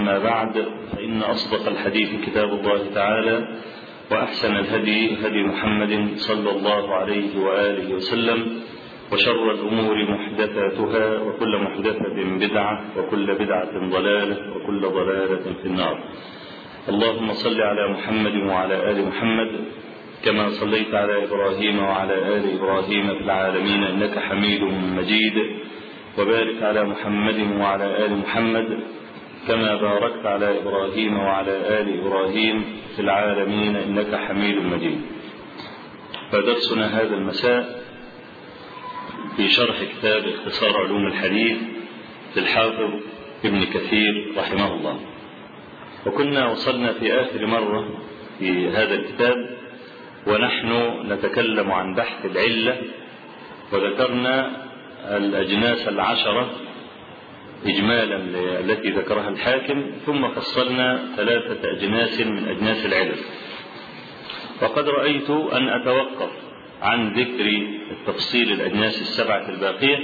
أما بعد فإن أصدق الحديث كتاب الله تعالى وأحسن الهدي هدي محمد صلى الله عليه وآله وسلم وشر الأمور محدثاتها وكل محدثة بدعة وكل بدعة ضلالة وكل ضلالة في النار اللهم صل على محمد وعلى آل محمد كما صليت على إبراهيم وعلى آل إبراهيم في العالمين إنك حميد مجيد وبارك على محمد وعلى آل محمد كما باركت على إبراهيم وعلى آل إبراهيم في العالمين إنك حميد مجيد فدرسنا هذا المساء في شرح كتاب اختصار علوم الحديث للحافظ ابن كثير رحمه الله وكنا وصلنا في آخر مرة في هذا الكتاب ونحن نتكلم عن بحث العلة وذكرنا الأجناس العشرة إجمالا التي ذكرها الحاكم ثم فصلنا ثلاثة أجناس من أجناس العلل وقد رأيت أن أتوقف عن ذكر التفصيل الأجناس السبعة الباقية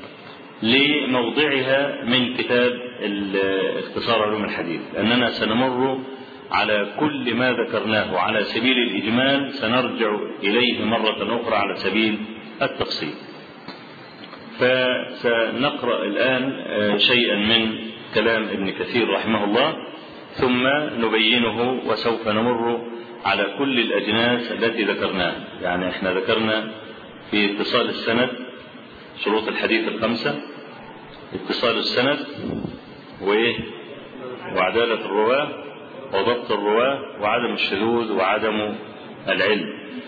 لموضعها من كتاب اختصار علوم الحديث لأننا سنمر على كل ما ذكرناه على سبيل الإجمال سنرجع إليه مرة أخرى على سبيل التفصيل فسنقرأ الآن شيئا من كلام ابن كثير رحمه الله ثم نبينه وسوف نمر على كل الأجناس التي ذكرناها يعني احنا ذكرنا في اتصال السند شروط الحديث الخمسة اتصال السند وإيه وعدالة الرواة وضبط الرواة وعدم الشذوذ وعدم العلم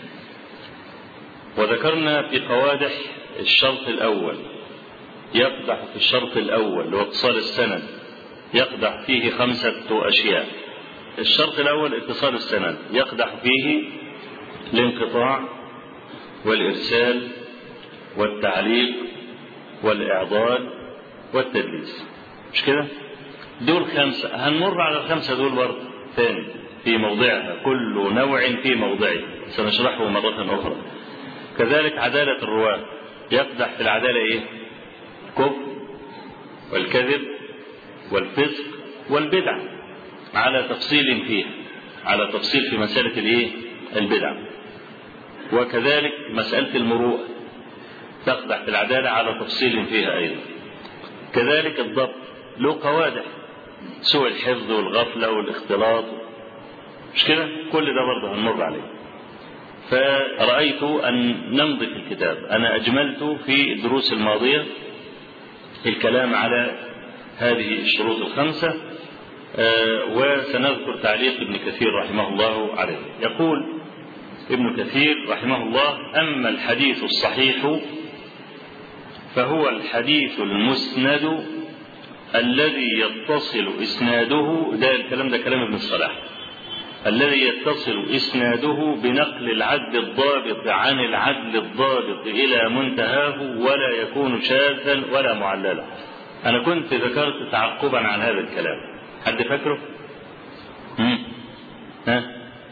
وذكرنا في قوادح الشرط الأول يقدح في الشرط الأول واتصال السند يقدح فيه خمسة أشياء الشرط الأول اتصال السند يقدح فيه الانقطاع والإرسال والتعليق والإعضال والتدليس مش كده؟ دول خمسة هنمر على الخمسة دول برضه ثاني في موضعها كل نوع في موضعه سنشرحه مرة أخرى كذلك عدالة الرواة يقدح في العدالة إيه؟ الكفر والكذب والفسق والبدع على تفصيل فيها على تفصيل في مسألة الإيه؟ البدع وكذلك مسألة المروءة تقدح في العدالة على تفصيل فيها أيضا كذلك الضبط له قوادح سوء الحفظ والغفلة والاختلاط مش كده كل ده برضه هنمر عليه فرأيت أن نمضي في الكتاب أنا أجملت في الدروس الماضية الكلام على هذه الشروط الخمسة وسنذكر تعليق ابن كثير رحمه الله عليه يقول ابن كثير رحمه الله أما الحديث الصحيح فهو الحديث المسند الذي يتصل إسناده ده الكلام ده كلام ابن الصلاح الذي يتصل إسناده بنقل العدل الضابط عن العدل الضابط إلى منتهاه ولا يكون شاذا ولا معللا أنا كنت ذكرت تعقبا عن هذا الكلام حد فاكره؟ ها؟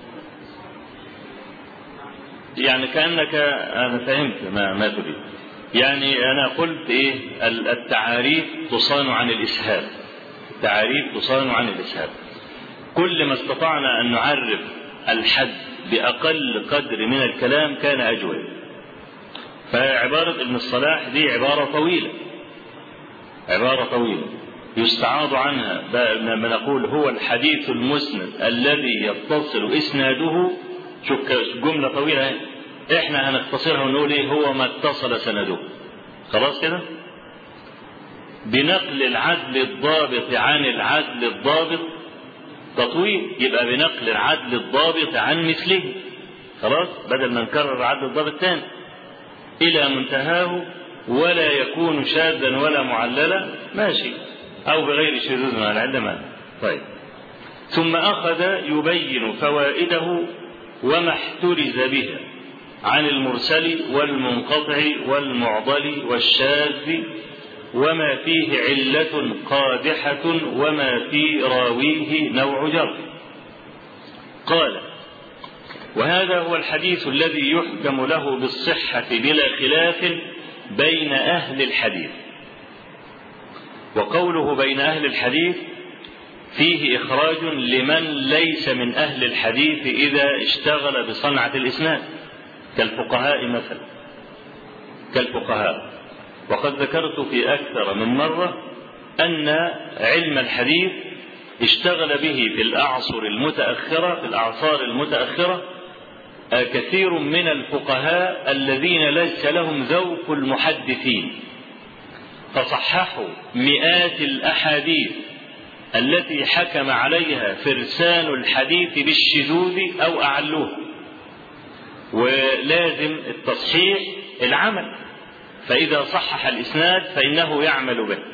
يعني كأنك أنا فهمت ما ما تريد يعني أنا قلت إيه التعاريف تصان عن الإسهاب التعاريف تصان عن الإسهاب كل ما استطعنا أن نعرف الحد بأقل قدر من الكلام كان أجود فعبارة ابن الصلاح دي عبارة طويلة عبارة طويلة يستعاض عنها لما نقول هو الحديث المسند الذي يتصل إسناده شوف جملة طويلة احنا هنختصرها ونقول ايه هو ما اتصل سنده خلاص كده بنقل العدل الضابط عن العدل الضابط تطويل يبقى بنقل العدل الضابط عن مثله خلاص بدل ما نكرر العدل الضابط تاني إلى منتهاه ولا يكون شاذا ولا معللا ماشي أو بغير شذوذ مع العلة طيب ثم أخذ يبين فوائده وما احترز بها عن المرسل والمنقطع والمعضل والشاذ وما فيه علة قادحة وما في راويه نوع جرح قال وهذا هو الحديث الذي يحكم له بالصحة بلا خلاف بين أهل الحديث وقوله بين أهل الحديث فيه إخراج لمن ليس من أهل الحديث إذا اشتغل بصنعة الإسناد كالفقهاء مثلا كالفقهاء وقد ذكرت في أكثر من مرة أن علم الحديث اشتغل به في الأعصر المتأخرة في الأعصار المتأخرة كثير من الفقهاء الذين ليس لهم ذوق المحدثين فصححوا مئات الأحاديث التي حكم عليها فرسان الحديث بالشذوذ أو أعلوها ولازم التصحيح العمل فإذا صحح الإسناد فإنه يعمل به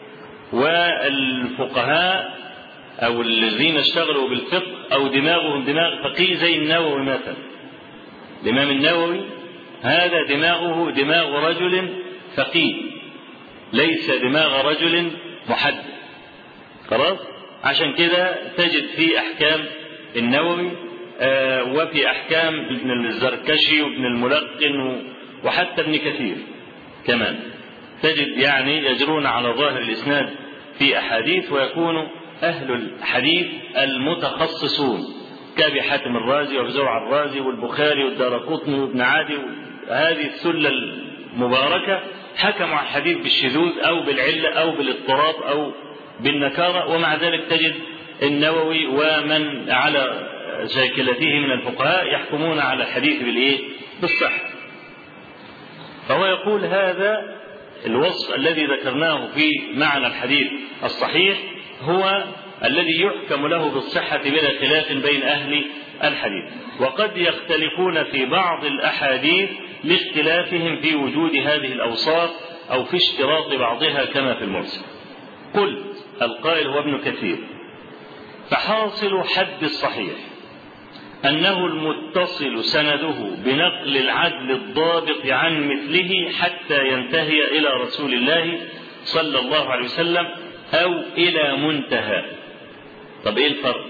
والفقهاء أو الذين اشتغلوا بالفقه أو دماغهم دماغ فقيه زي النووي مثلا الإمام النووي هذا دماغه دماغ رجل فقيه ليس دماغ رجل محدث خلاص عشان كده تجد في أحكام النووي آه وفي أحكام ابن الزركشي وابن الملقن وحتى ابن كثير كمان تجد يعني يجرون على ظاهر الإسناد في أحاديث ويكون أهل الحديث المتخصصون كأبي حاتم الرازي وأبو زرع الرازي والبخاري والدارقطني وابن عادي هذه السلة المباركة حكموا على الحديث بالشذوذ أو بالعلة أو بالاضطراب أو بالنكارة ومع ذلك تجد النووي ومن على شاكلته من الفقهاء يحكمون على الحديث بالإيه؟ بالصحة. فهو يقول هذا الوصف الذي ذكرناه في معنى الحديث الصحيح هو الذي يحكم له بالصحة بلا خلاف بين أهل الحديث وقد يختلفون في بعض الأحاديث لاختلافهم في وجود هذه الأوصاف أو في اشتراط بعضها كما في المرسل قلت القائل هو ابن كثير فحاصل حد الصحيح أنه المتصل سنده بنقل العدل الضابط عن مثله حتى ينتهي إلى رسول الله صلى الله عليه وسلم أو إلى منتهى طب إيه الفرق؟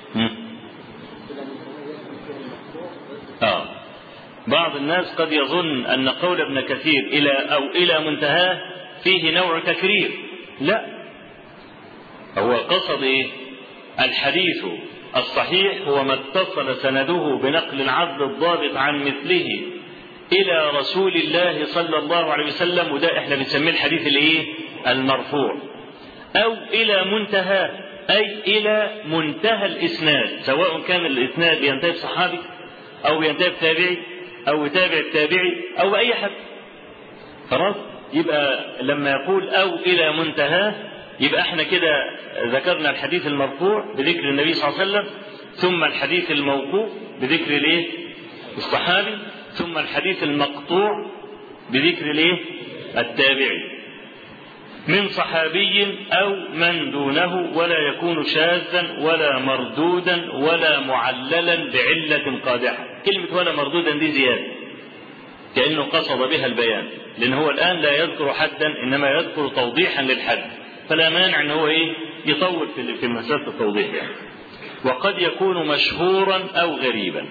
آه بعض الناس قد يظن أن قول ابن كثير إلى أو إلى منتهاه فيه نوع تكرير لا هو قصد إيه؟ الحديث الصحيح هو ما اتصل سنده بنقل العدل الضابط عن مثله إلى رسول الله صلى الله عليه وسلم وده احنا بنسميه الحديث الايه؟ المرفوع أو إلى منتهى أي إلى منتهى الإسناد سواء كان الإسناد ينتهي بصحابي أو ينتهي بتابعي أو يتابع التابعي أو أي حد خلاص يبقى لما يقول أو إلى منتهى يبقى احنا كده ذكرنا الحديث المرفوع بذكر النبي صلى الله عليه وسلم ثم الحديث الموقوف بذكر الايه الصحابي ثم الحديث المقطوع بذكر الايه التابعي من صحابي او من دونه ولا يكون شاذا ولا مردودا ولا معللا بعله قادحه كلمه ولا مردودا دي زياده كانه قصد بها البيان لان هو الان لا يذكر حدا انما يذكر توضيحا للحد فلا مانع ان هو ايه يطول في في مساله التوضيح يعني. وقد يكون مشهورا او غريبا.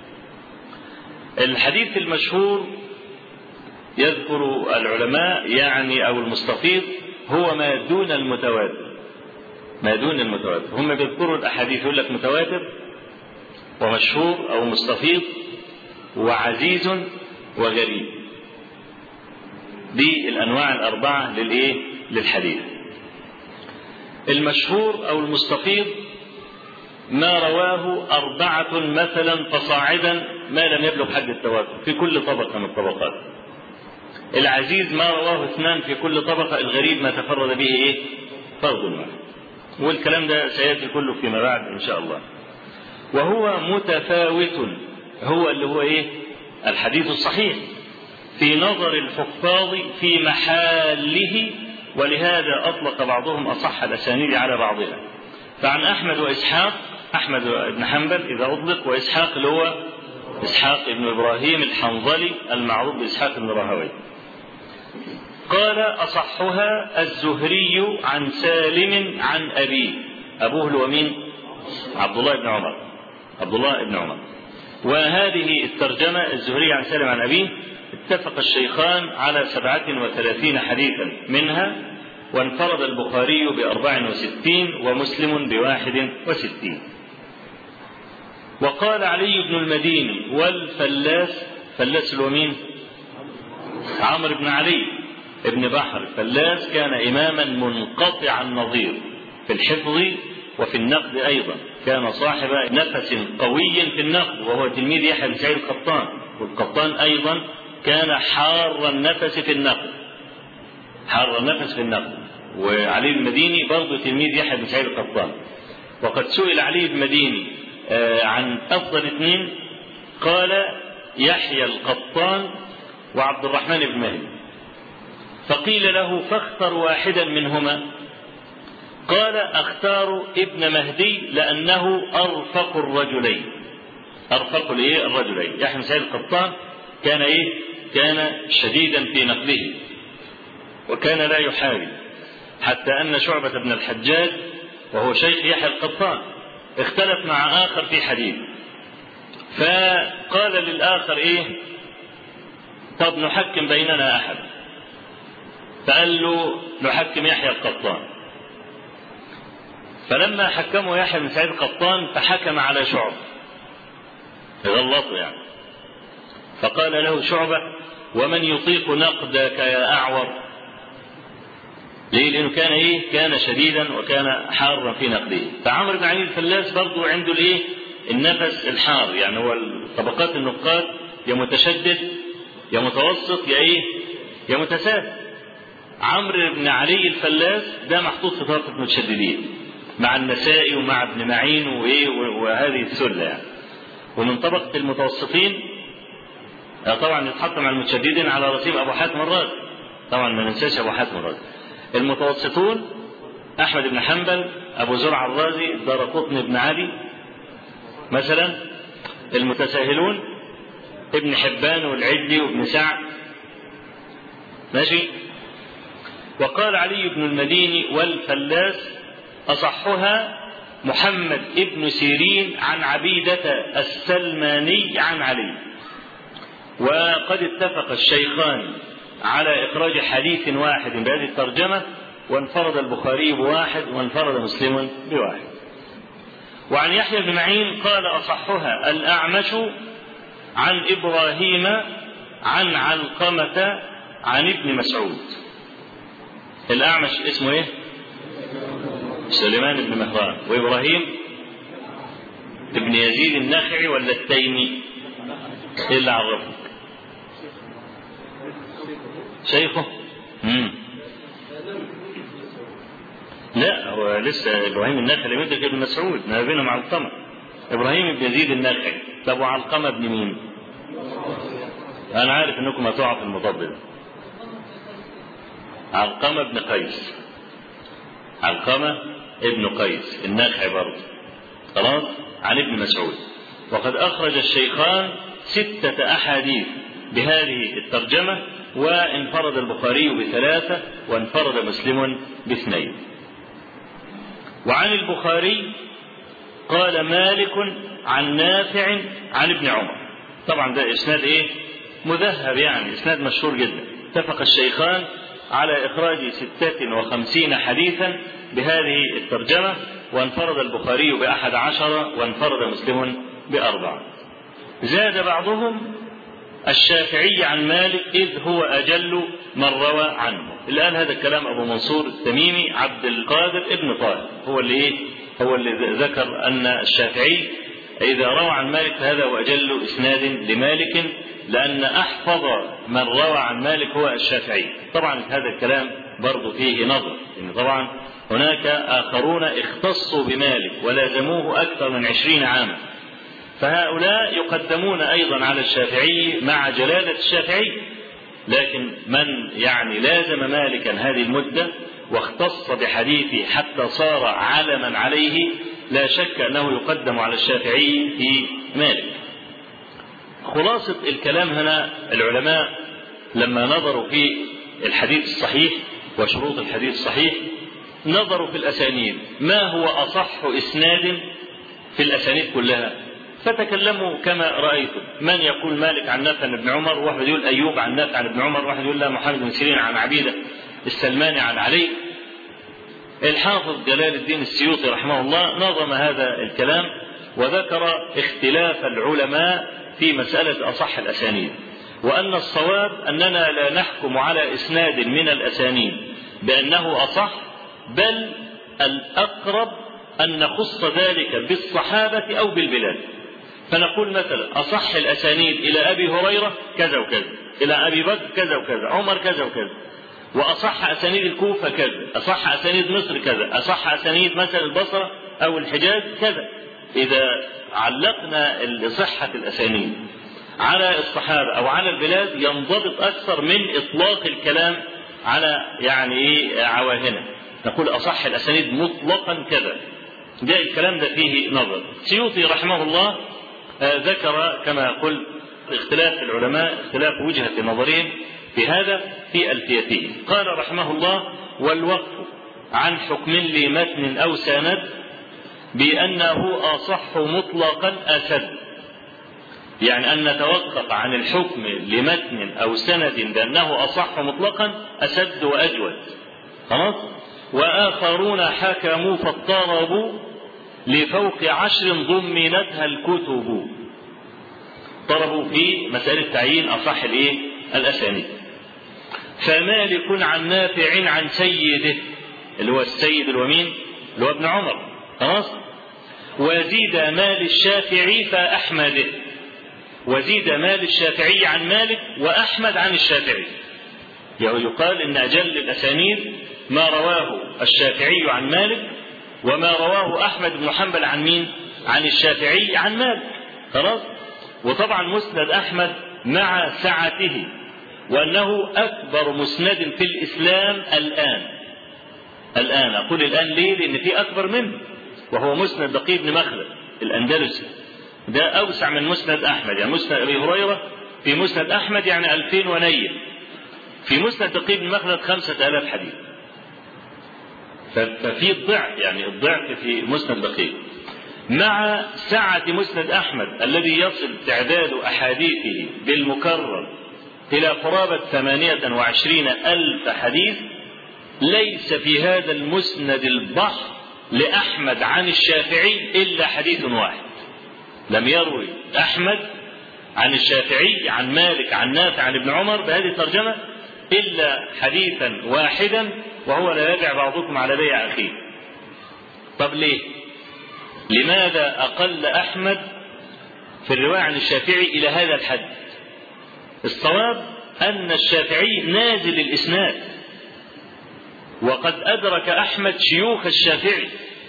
الحديث المشهور يذكر العلماء يعني او المستفيض هو ما دون المتواتر. ما دون المتواتر، هم بيذكروا الاحاديث يقول لك متواتر ومشهور او مستفيض وعزيز وغريب. دي الانواع الاربعه للايه؟ للحديث. المشهور أو المستفيض ما رواه أربعة مثلا فصاعدا ما لم يبلغ حد التواتر في كل طبقة من الطبقات العزيز ما رواه اثنان في كل طبقة الغريب ما تفرد به إيه فرد واحد والكلام ده سيأتي كله فيما بعد إن شاء الله وهو متفاوت هو اللي هو إيه الحديث الصحيح في نظر الحفاظ في محاله ولهذا أطلق بعضهم أصح الأسانيد على بعضها فعن أحمد وإسحاق أحمد بن حنبل إذا أطلق وإسحاق اللي هو إسحاق بن إبراهيم الحنظلي المعروف بإسحاق بن راهوي قال أصحها الزهري عن سالم عن أبيه أبوه اللي هو مين؟ عبد الله بن عمر عبد الله بن عمر وهذه الترجمة الزهري عن سالم عن أبيه اتفق الشيخان على سبعة وثلاثين حديثا منها وانفرد البخاري بأربع وستين ومسلم بواحد وستين وقال علي بن المديني والفلاس فلاس الومين عمرو بن علي ابن بحر الفلاس كان إماما منقطع النظير في الحفظ وفي النقد أيضا كان صاحب نفس قوي في النقد وهو تلميذ يحيى بن سعيد القطان والقطان أيضا كان حار النفس في النقد حار النفس في النقد وعلي المديني برضه تلميذ يحيى بن سعيد القطان وقد سئل علي المديني عن أفضل اثنين قال يحيى القطان وعبد الرحمن بن مهدي فقيل له فاختر واحدا منهما قال اختار ابن مهدي لانه ارفق الرجلين ارفق الايه الرجلين يحيى بن سعيد القطان كان ايه كان شديدا في نقله وكان لا يحارب حتى ان شعبة بن الحجاج وهو شيخ يحيى القطان اختلف مع اخر في حديث فقال للاخر ايه طب نحكم بيننا احد فقال له نحكم يحيى القطان فلما حكمه يحيى بن سعيد القطان فحكم على شعبة غلطه يعني فقال له شعبة ومن يطيق نقدك يا أعور ليه؟ لأنه كان إيه؟ كان شديدا وكان حارا في نقده. فعمرو بن علي الفلاس برضه عنده الإيه؟ النفس الحار، يعني هو طبقات النقاد يا متشدد يا متوسط يا إيه؟ يا متساهل. عمرو بن علي الفلاس ده محطوط في طبقة المتشددين. مع النسائي ومع ابن معين وايه وهذه السله يعني. ومن طبقه المتوسطين طبعا يتحط مع المتشددين على رسيم ابو حاتم الرازي. طبعا ما ننساش ابو حاتم الرازي. المتوسطون احمد بن حنبل ابو زرع الرازي دار قطن بن علي مثلا المتساهلون ابن حبان والعدلي وابن سعد ماشي وقال علي بن المديني والفلاس أصحها محمد ابن سيرين عن عبيدة السلماني عن علي وقد اتفق الشيخان على إخراج حديث واحد بهذه الترجمة وانفرد البخاري بواحد وانفرد مسلم بواحد وعن يحيى بن معين قال أصحها الأعمش عن إبراهيم عن علقمة عن ابن مسعود الأعمش اسمه إيه؟ سليمان بن مهران وابراهيم ابن يزيد النخعي ولا التيمي ايه اللي عرفك شيخه مم. لا هو لسه ابراهيم النخعي لم يدرك ابن مسعود ما بينهم علقمه ابراهيم بن يزيد النخعي طب وعلقمه ابن مين انا عارف انكم هتقعوا في المضاد ده علقمه بن قيس علقمه ابن قيس النخعي برضه خلاص عن ابن مسعود وقد أخرج الشيخان ستة أحاديث بهذه الترجمة وانفرد البخاري بثلاثة وانفرد مسلم باثنين وعن البخاري قال مالك عن نافع عن ابن عمر طبعا ده إسناد إيه مذهب يعني إسناد مشهور جدا اتفق الشيخان على إخراج ستة وخمسين حديثا بهذه الترجمة وانفرد البخاري بأحد عشر وانفرد مسلم بأربعة زاد بعضهم الشافعي عن مالك إذ هو أجل من روى عنه اللي قال هذا الكلام أبو منصور التميمي عبد القادر ابن طالب هو اللي إيه هو اللي ذكر أن الشافعي إذا روى عن مالك فهذا هو أجل إسناد لمالك لأن أحفظ من روى عن مالك هو الشافعي طبعا هذا الكلام برضه فيه نظر إن طبعا هناك آخرون اختصوا بمالك ولازموه أكثر من عشرين عاما فهؤلاء يقدمون أيضا على الشافعي مع جلالة الشافعي لكن من يعني لازم مالكا هذه المدة واختص بحديثه حتى صار علما عليه لا شك أنه يقدم على الشافعي في مالك خلاصة الكلام هنا العلماء لما نظروا في الحديث الصحيح وشروط الحديث الصحيح نظروا في الأسانيد ما هو أصح إسناد في الأسانيد كلها فتكلموا كما رأيتم من يقول مالك عن نافع عن ابن عمر واحد يقول أيوب عن نافع عن ابن عمر واحد يقول لا محمد بن سيرين عن عبيدة السلماني عن علي الحافظ جلال الدين السيوطي رحمه الله نظم هذا الكلام وذكر اختلاف العلماء في مسألة أصح الأسانيد وأن الصواب أننا لا نحكم على إسناد من الأسانيد بأنه أصح بل الأقرب أن نخص ذلك بالصحابة أو بالبلاد فنقول مثلا أصح الأسانيد إلى أبي هريرة كذا وكذا إلى أبي بكر كذا وكذا عمر كذا وكذا وأصح أسانيد الكوفة كذا أصح أسانيد مصر كذا أصح أسانيد مثلا البصرة أو الحجاز كذا إذا علقنا صحة الأسانيد على الصحابة أو على البلاد ينضبط أكثر من إطلاق الكلام على يعني إيه عواهنة نقول أصح الأسانيد مطلقا كذا ده الكلام ده فيه نظر سيوطي رحمه الله ذكر كما قلت اختلاف العلماء اختلاف وجهة نظرهم في هذا في ألفيته قال رحمه الله والوقف عن حكم لمتن أو سند بأنه أصح مطلقا أسد يعني أن نتوقف عن الحكم لمتن أو سند بأنه أصح مطلقا أسد وأجود خلاص وآخرون حكموا فاضطربوا لفوق عشر ضمنتها الكتب طلبوا في مسألة تعيين أصح الإيه؟ الأسانيد فمالك عن نافع عن سيده اللي هو السيد الومين اللي هو ابن عمر خلاص وزيد مال الشافعي فأحمده وزيد مال الشافعي عن مالك وأحمد عن الشافعي يعني يقال إن أجل الأسانيد ما رواه الشافعي عن مالك وما رواه أحمد بن حنبل عن مين عن الشافعي عن مالك خلاص وطبعا مسند أحمد مع سعته وأنه أكبر مسند في الإسلام الآن الآن أقول الآن ليه لأن في أكبر منه وهو مسند بقي بن مخلد الأندلسي ده أوسع من مسند أحمد يعني مسند أبي هريرة في مسند أحمد يعني ألفين ونيل في مسند بقي بن مخلد خمسة آلاف حديث ففي الضعف يعني الضعف في مسند بقي مع سعة مسند أحمد الذي يصل تعداد أحاديثه بالمكرر إلى قرابة ثمانية وعشرين ألف حديث ليس في هذا المسند البحر لأحمد عن الشافعي إلا حديث واحد لم يروي أحمد عن الشافعي عن مالك عن نافع عن ابن عمر بهذه الترجمة إلا حديثا واحدا وهو لا يبع بعضكم على بيع أخيه طب ليه لماذا أقل أحمد في الرواية عن الشافعي إلى هذا الحد الصواب أن الشافعي نازل الإسناد وقد أدرك أحمد شيوخ الشافعي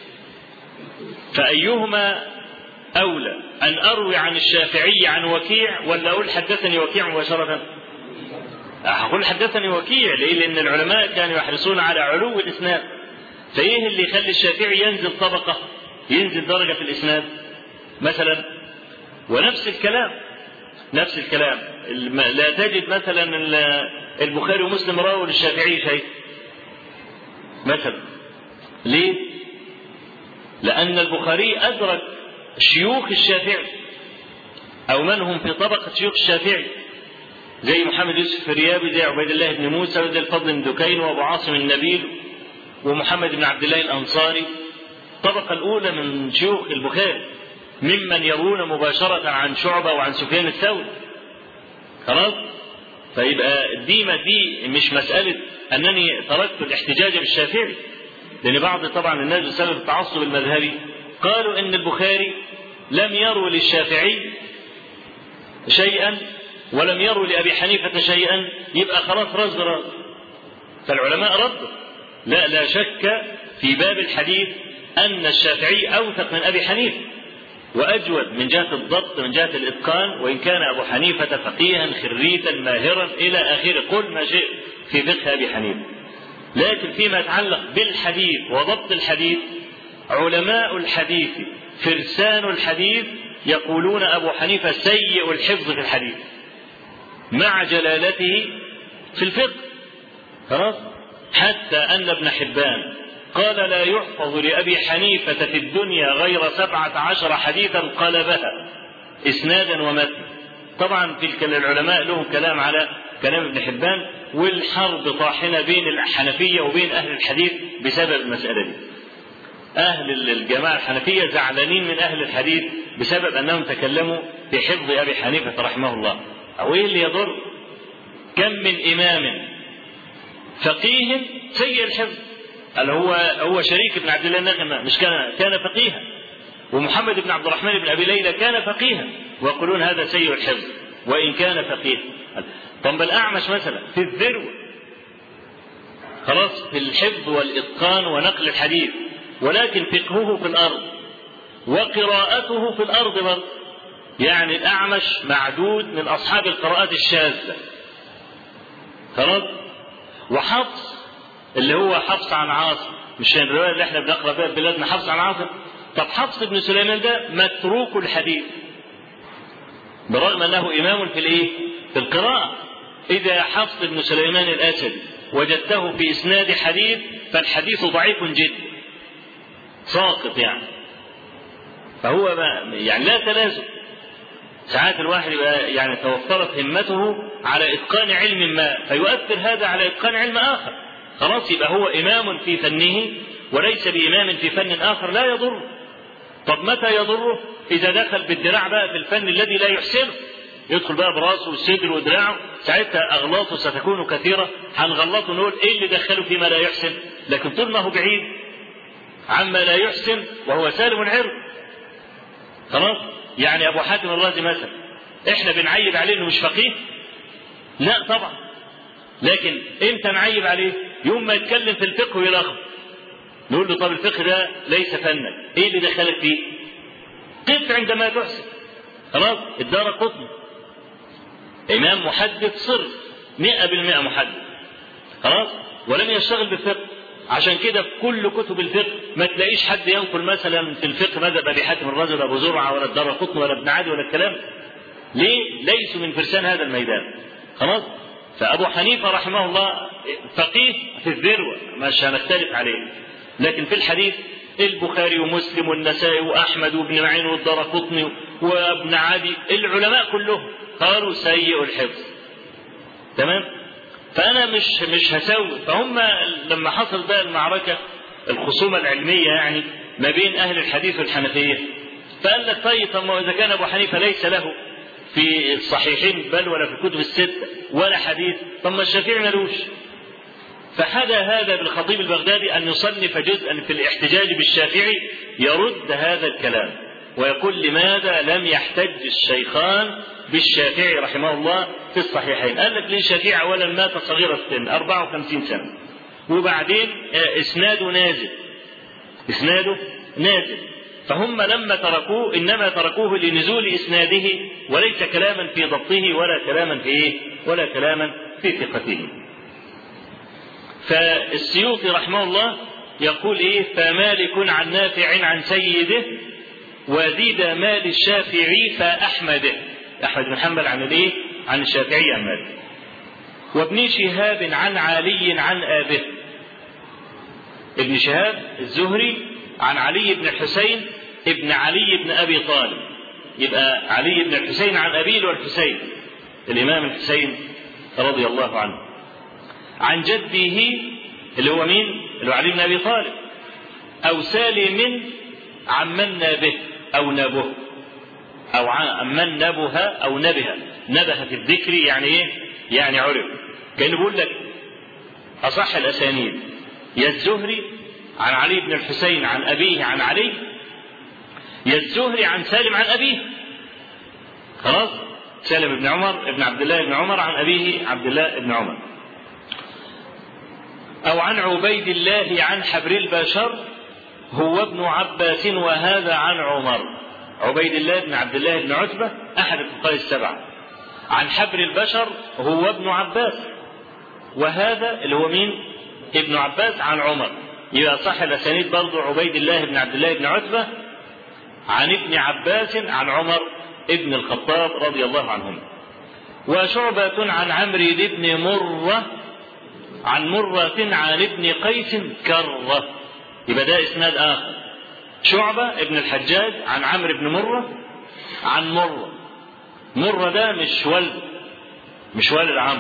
فأيهما أولى أن أروي عن الشافعي عن وكيع ولا أقول حدثني وكيع مباشرة أقول حدثني وكيع ليه لأن العلماء كانوا يحرصون على علو الإسناد فإيه اللي يخلي الشافعي ينزل طبقة ينزل درجة في الإسناد مثلا ونفس الكلام نفس الكلام لا تجد مثلا البخاري ومسلم راوا للشافعي شيء مثلا ليه لأن البخاري أدرك شيوخ الشافعي أو من هم في طبقة شيوخ الشافعي زي محمد يوسف الريابي زي عبيد الله بن موسى زي الفضل بن دكين وأبو عاصم النبيل ومحمد بن عبد الله الأنصاري الطبقة الأولى من شيوخ البخاري ممن يرون مباشرة عن شعبة وعن سفيان الثوري خلاص فيبقى دي ما دي مش مسألة أنني تركت الاحتجاج بالشافعي لأن بعض طبعا الناس بسبب التعصب المذهبي قالوا إن البخاري لم يروي للشافعي شيئا ولم يروي لأبي حنيفة شيئا يبقى خلاص راس براس فالعلماء ردوا لا لا شك في باب الحديث أن الشافعي أوثق من أبي حنيفة وأجود من جهة الضبط من جهة الإتقان وإن كان أبو حنيفة فقيها خريتا ماهرا إلى آخره قل ما شئت في فقه أبي حنيفة لكن فيما يتعلق بالحديث وضبط الحديث علماء الحديث فرسان الحديث يقولون أبو حنيفة سيء الحفظ في الحديث مع جلالته في الفقه خلاص حتى أن ابن حبان قال لا يحفظ لأبي حنيفة في الدنيا غير سبعة عشر حديثا قلبها إسنادا ومتنا طبعا تلك العلماء لهم كلام على كلام ابن حبان والحرب طاحنة بين الحنفية وبين أهل الحديث بسبب المسألة دي أهل الجماعة الحنفية زعلانين من أهل الحديث بسبب أنهم تكلموا في حفظ أبي حنيفة رحمه الله أو إيه اللي يضر كم من إمام فقيه سيء الحفظ قال هو هو شريك بن عبد الله النغمة مش كان كان فقيها ومحمد بن عبد الرحمن بن أبي ليلى كان فقيها ويقولون هذا سيء الحفظ وإن كان فقيها طب الأعمش مثلا في الذروة خلاص في الحفظ والإتقان ونقل الحديث ولكن فقهه في الأرض وقراءته في الأرض برضه يعني الأعمش معدود من أصحاب القراءات الشاذة خلاص وحفص اللي هو حفص عن عاصم مش الرواية اللي احنا بنقرأ فيها في بلادنا حفص عن عاصم طب حفص بن سليمان ده متروك الحديث برغم أنه إمام في الإيه؟ في القراءة إذا حفص بن سليمان الأسدي وجدته في إسناد حديث فالحديث ضعيف جدا ساقط يعني فهو ما يعني لا تلازم ساعات الواحد يبقى يعني توفرت همته على اتقان علم ما فيؤثر هذا على اتقان علم اخر خلاص يبقى هو امام في فنه وليس بامام في فن اخر لا يضر طب متى يضره اذا دخل بالدراع بقى في الفن الذي لا يحسنه يدخل بقى براسه والصدر ودراعه ساعتها اغلاطه ستكون كثيره هنغلطه نقول ايه اللي دخله فيما لا يحسن لكن طول ما هو بعيد عما لا يحسن وهو سالم العرض خلاص يعني ابو حاتم الرازي مثلا احنا بنعيب عليه انه مش فقيه لا طبعا لكن امتى نعيب عليه يوم ما يتكلم في الفقه ويلخبط نقول له طب الفقه ده ليس فنا ايه اللي دخلك فيه قف عندما تحسن خلاص الدار قطن امام محدث صرف مئة بالمئة محدث خلاص ولم يشتغل بالفقه عشان كده في كل كتب الفقه ما تلاقيش حد ينقل مثلا في الفقه مذهب ابي حاتم الرازي ولا ابو زرعه ولا الدار قطن ولا ابن عدي ولا الكلام ليه؟ ليسوا من فرسان هذا الميدان خلاص؟ فابو حنيفه رحمه الله فقيه في الذروه مش هنختلف عليه لكن في الحديث البخاري ومسلم والنسائي واحمد وابن معين والدار قطني وابن عدي العلماء كلهم قالوا سيء الحفظ تمام؟ فانا مش مش هسوي فهم لما حصل بقى المعركه الخصومه العلميه يعني ما بين اهل الحديث والحنفيه فقال لك طيب طب اذا كان ابو حنيفه ليس له في الصحيحين بل ولا في الكتب الست ولا حديث طب ما الشافعي ملوش فحدا هذا بالخطيب البغدادي ان يصنف جزءا في الاحتجاج بالشافعي يرد هذا الكلام ويقول لماذا لم يحتج الشيخان بالشافعي رحمه الله في الصحيحين قال لك للشافعي اولا مات صغير السن 54 سنه وبعدين اسناده نازل اسناده نازل فهم لما تركوه انما تركوه لنزول اسناده وليس كلاما في ضبطه ولا كلاما في ايه ولا كلاما في ثقته فالسيوطي رحمه الله يقول ايه فمالك عن نافع عن سيده وزيد مال الشافعي فأحمده أحمد بن حنبل عن الإيه؟ عن الشافعي عن مالك وابن شهاب عن علي عن آبه ابن شهاب الزهري عن علي بن الحسين ابن علي بن أبي طالب يبقى علي بن الحسين عن أبيه والحسين الإمام الحسين رضي الله عنه عن جده اللي هو مين؟ اللي هو علي بن أبي طالب أو سالم عمنا به أو نبه أو عمن نبه أو نبه نبه في الذكر يعني إيه؟ يعني عرف كأنه بيقول لك أصح الأسانيد يا الزهري عن علي بن الحسين عن أبيه عن علي يا الزهري عن سالم عن أبيه خلاص سالم بن عمر ابن عبد الله بن عمر عن أبيه عبد الله بن عمر أو عن عبيد الله عن حبر البشر هو ابن عباس وهذا عن عمر عبيد الله بن عبد الله بن عتبة أحد الفقهاء السبعة عن حبر البشر هو ابن عباس وهذا اللي هو مين ابن عباس عن عمر يبقى صح الأسانيد برضو عبيد الله بن عبد الله بن عتبة عن ابن عباس عن عمر ابن الخطاب رضي الله عنهم وشعبة عن عمرو بن مرة عن مرة عن ابن قيس كرة يبقى ده اسناد اخر شعبة ابن الحجاج عن عمرو بن مرة عن مرة مرة ده مش ولد مش والد عمرو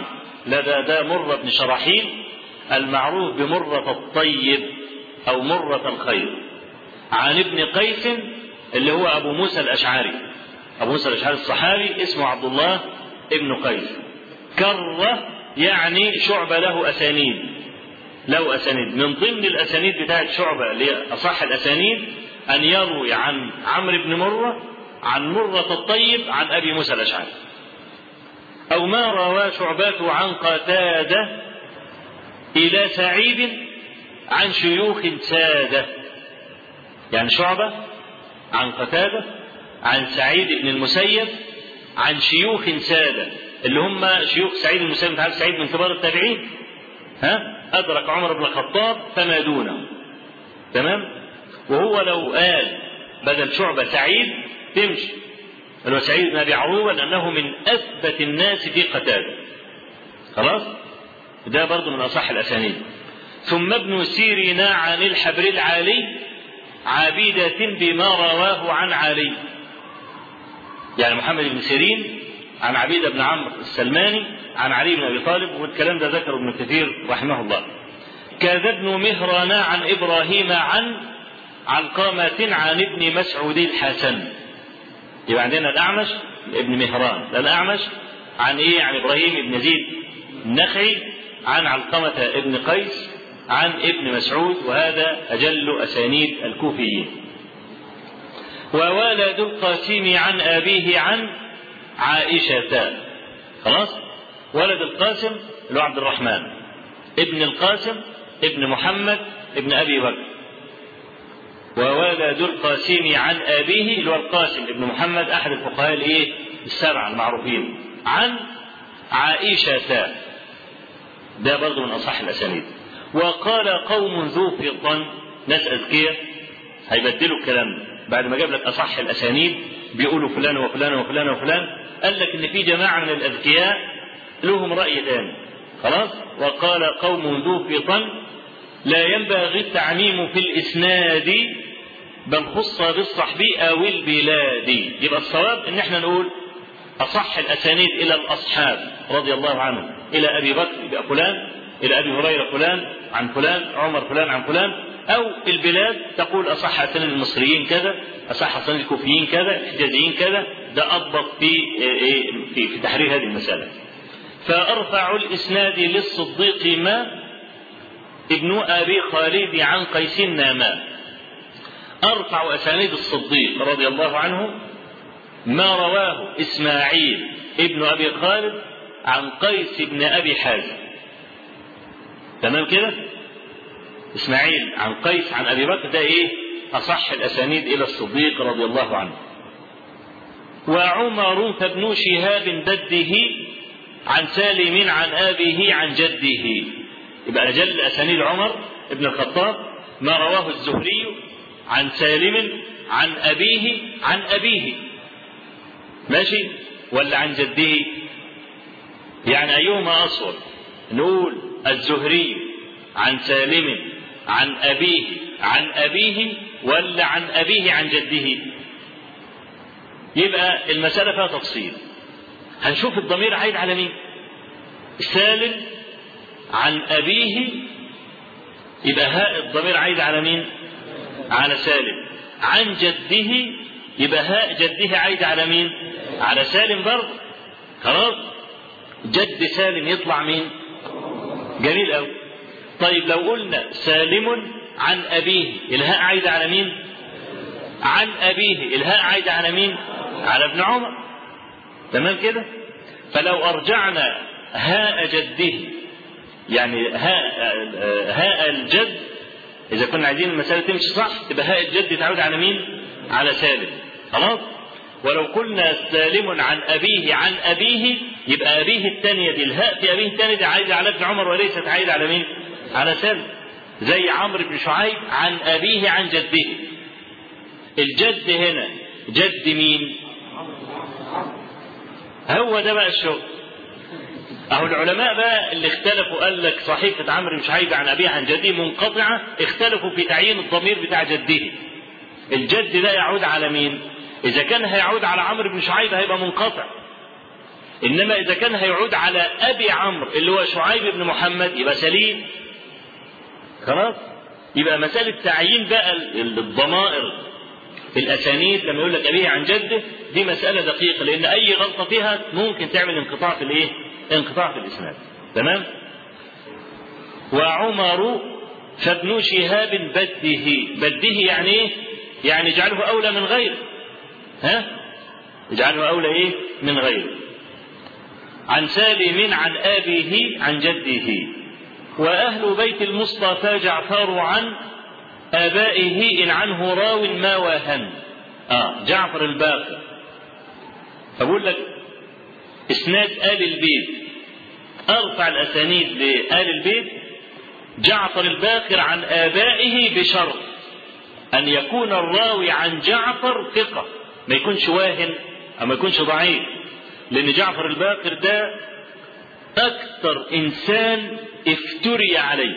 لا ده ده مرة بن شراحيل المعروف بمرة الطيب أو مرة الخير عن ابن قيس اللي هو أبو موسى الأشعري أبو موسى الأشعري الصحابي اسمه عبد الله ابن قيس كرة يعني شعبة له أسانيد له أسانيد من ضمن الأسانيد بتاعت شعبة اللي هي أصح الأسانيد أن يروي عن عمرو بن مرة عن مرة الطيب عن أبي موسى الأشعري أو ما روى شعبة عن قتادة إلى سعيد عن شيوخ سادة يعني شعبة عن قتادة عن سعيد بن المسيب عن شيوخ سادة اللي هم شيوخ سعيد بن المسيب تعرف سعيد من كبار التابعين ها أدرك عمر بن الخطاب فما دونه تمام وهو لو قال بدل شعبة سعيد تمشي اللي هو سعيد بن أبي عروبة لأنه من أثبت الناس في قتادة خلاص ده برضه من أصح الأسانيد ثم ابن سيرين عن الحبر العالي عابدة بما رواه عن علي يعني محمد بن سيرين عن عبيدة بن عمرو السلماني عن علي بن أبي طالب والكلام ده ذكره ابن كثير رحمه الله كذا ابن مهران عن إبراهيم عن علقامة عن ابن مسعود الحسن يبقى عندنا الأعمش ابن مهران الأعمش عن إيه عن إبراهيم بن زيد النخعي عن علقمة ابن قيس عن ابن مسعود وهذا أجل أسانيد الكوفيين وولد القاسم عن أبيه عن عائشة خلاص ولد القاسم اللي هو عبد الرحمن ابن القاسم ابن محمد ابن أبي بكر وولد القاسم عن أبيه اللي هو القاسم ابن محمد أحد الفقهاء الإيه السبعة المعروفين عن عائشة ده برضه من أصح الأسانيد وقال قوم ذو فطن ناس أذكياء هيبدلوا الكلام بعد ما جاب لك أصح الأسانيد بيقولوا فلان وفلان وفلان وفلان قال لك إن في جماعة من الأذكياء لهم رأي ثاني خلاص وقال قوم ذو فطن لا ينبغي التعميم في الإسناد بل خص بالصحب أو البلاد يبقى الصواب إن احنا نقول أصح الأسانيد إلى الأصحاب رضي الله عنهم إلى أبي بكر إلى فلان إلى أبي هريرة فلان عن فلان عمر فلان عن فلان أو البلاد تقول أصح أسانيد المصريين كذا أصح أسانيد الكوفيين كذا الحجازيين كذا ده أضبط في في في تحرير هذه المسألة فأرفع الإسناد للصديق ما ابن أبي خالد عن قيس ناما أرفع أسانيد الصديق رضي الله عنه ما رواه إسماعيل ابن أبي خالد عن قيس بن أبي حازم تمام كده إسماعيل عن قيس عن أبي بكر ده إيه أصح الأسانيد إلى الصديق رضي الله عنه وعمر فابن شهاب دده عن سالم عن أبيه عن جده يبقى أجل أسانيد عمر ابن الخطاب ما رواه الزهري عن سالم عن أبيه عن أبيه ماشي ولا عن جده يعني أيهما أصول نقول الزهري عن سالم عن أبيه عن أبيه ولا عن أبيه عن جده يبقى المسألة فيها تفصيل هنشوف الضمير عايد على مين سالم عن أبيه يبقى هاء الضمير عايد على مين على سالم عن جده يبقى هاء جده عايد على مين على سالم برضه خلاص جد سالم يطلع مين جميل قوي طيب لو قلنا سالم عن أبيه الهاء عايدة على مين عن أبيه الهاء عايدة على مين على ابن عمر تمام كده فلو أرجعنا هاء جده يعني هاء هاء الجد إذا كنا عايزين المسألة تمشي صح تبقى هاء الجد تعود على مين؟ على سالم خلاص؟ ولو قلنا سالم عن أبيه عن أبيه يبقى أبيه الثانية دي الهاء في أبيه الثانية دي عايدة على ابن عمر وليست عايدة على مين؟ على سالم زي عمرو بن شعيب عن أبيه عن جده الجد هنا جد مين؟ هو ده بقى الشغل أهو العلماء بقى اللي اختلفوا قال لك صحيفة عمرو بن شعيب عن أبيه عن جده منقطعة اختلفوا في تعيين الضمير بتاع جده الجد ده يعود على مين إذا كان هيعود على عمرو بن شعيب هيبقى منقطع إنما إذا كان هيعود على أبي عمرو اللي هو شعيب بن محمد يبقى سليم خلاص يبقى مسألة تعيين بقى الضمائر في الأسانيد لما يقول لك أبيه عن جده دي مسألة دقيقة لأن أي غلطة فيها ممكن تعمل انقطاع في الإيه؟ انقطاع في الإسناد تمام؟ وعمر فابن شهاب بده بده يعني إيه؟ يعني اجعله أولى من غيره ها؟ اجعله أولى إيه؟ من غيره عن سالم عن أبيه عن جده وأهل بيت المصطفى جعفر عن آبائه إن عنه راو ما واهن آه جعفر الباقر فبقول لك إسناد آل البيت أرفع الأسانيد لآل البيت جعفر الباقر عن آبائه بشرط أن يكون الراوي عن جعفر ثقة ما يكونش واهن أو ما يكونش ضعيف لأن جعفر الباقر ده أكثر إنسان افتري عليه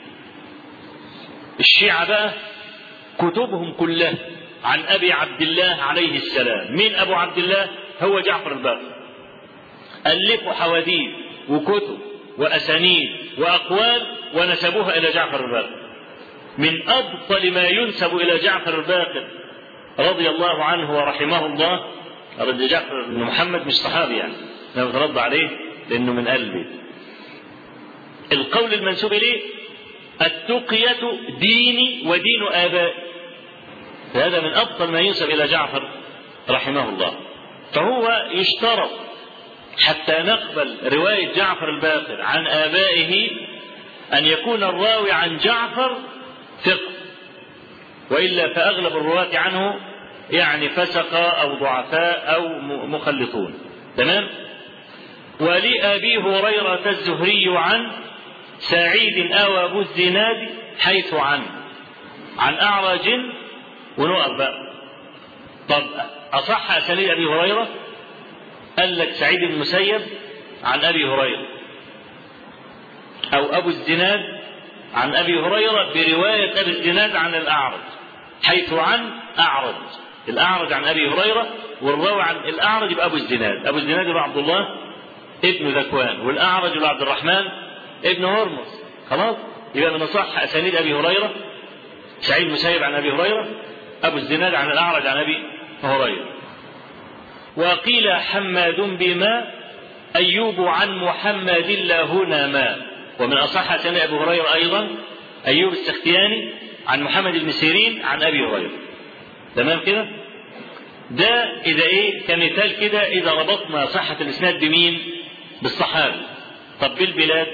الشيعة بقى كتبهم كلها عن أبي عبد الله عليه السلام مين أبو عبد الله هو جعفر الباقر ألفوا حواديث وكتب وأسانيد وأقوال ونسبوها إلى جعفر الباقر من أبطل ما ينسب إلى جعفر الباقر رضي الله عنه ورحمه الله رضي جعفر بن محمد مش صحابي يعني أنا بترد عليه لأنه من آل البيت القول المنسوب إليه التقية ديني ودين آبائي هذا من أبطل ما ينسب إلى جعفر رحمه الله فهو يشترط حتى نقبل رواية جعفر الباقر عن آبائه أن يكون الراوي عن جعفر ثقة وإلا فأغلب الرواة عنه يعني فسق أو ضعفاء أو مخلطون تمام ولأبي هريرة الزهري عن سعيد أو أبو الزناد حيث عن عن أعرج ونقف بقى طب أصح أسانيد أبي هريرة قال لك سعيد بن المسيب عن أبي هريرة أو أبو الزناد عن أبي هريرة برواية أبي الزناد عن الأعرج حيث عن أعرج الأعرج عن أبي هريرة والراوي عن الأعرج يبقى أبو الزناد أبو الزناد يبقى عبد الله ابن ذكوان والأعرج يبقى عبد الرحمن ابن هرمز خلاص يبقى من صح أسانيد أبي هريرة سعيد مسيب عن أبي هريرة أبو الزناد عن الأعرج عن أبي هريرة وقيل حماد بما أيوب عن محمد لهنا ما ومن أصح أسانيد أبي هريرة أيضا أيوب السختياني عن محمد بن سيرين عن أبي هريرة تمام كده ده إذا إيه كمثال كده إذا ربطنا صحة الإسناد بمين بالصحابي طب بالبلاد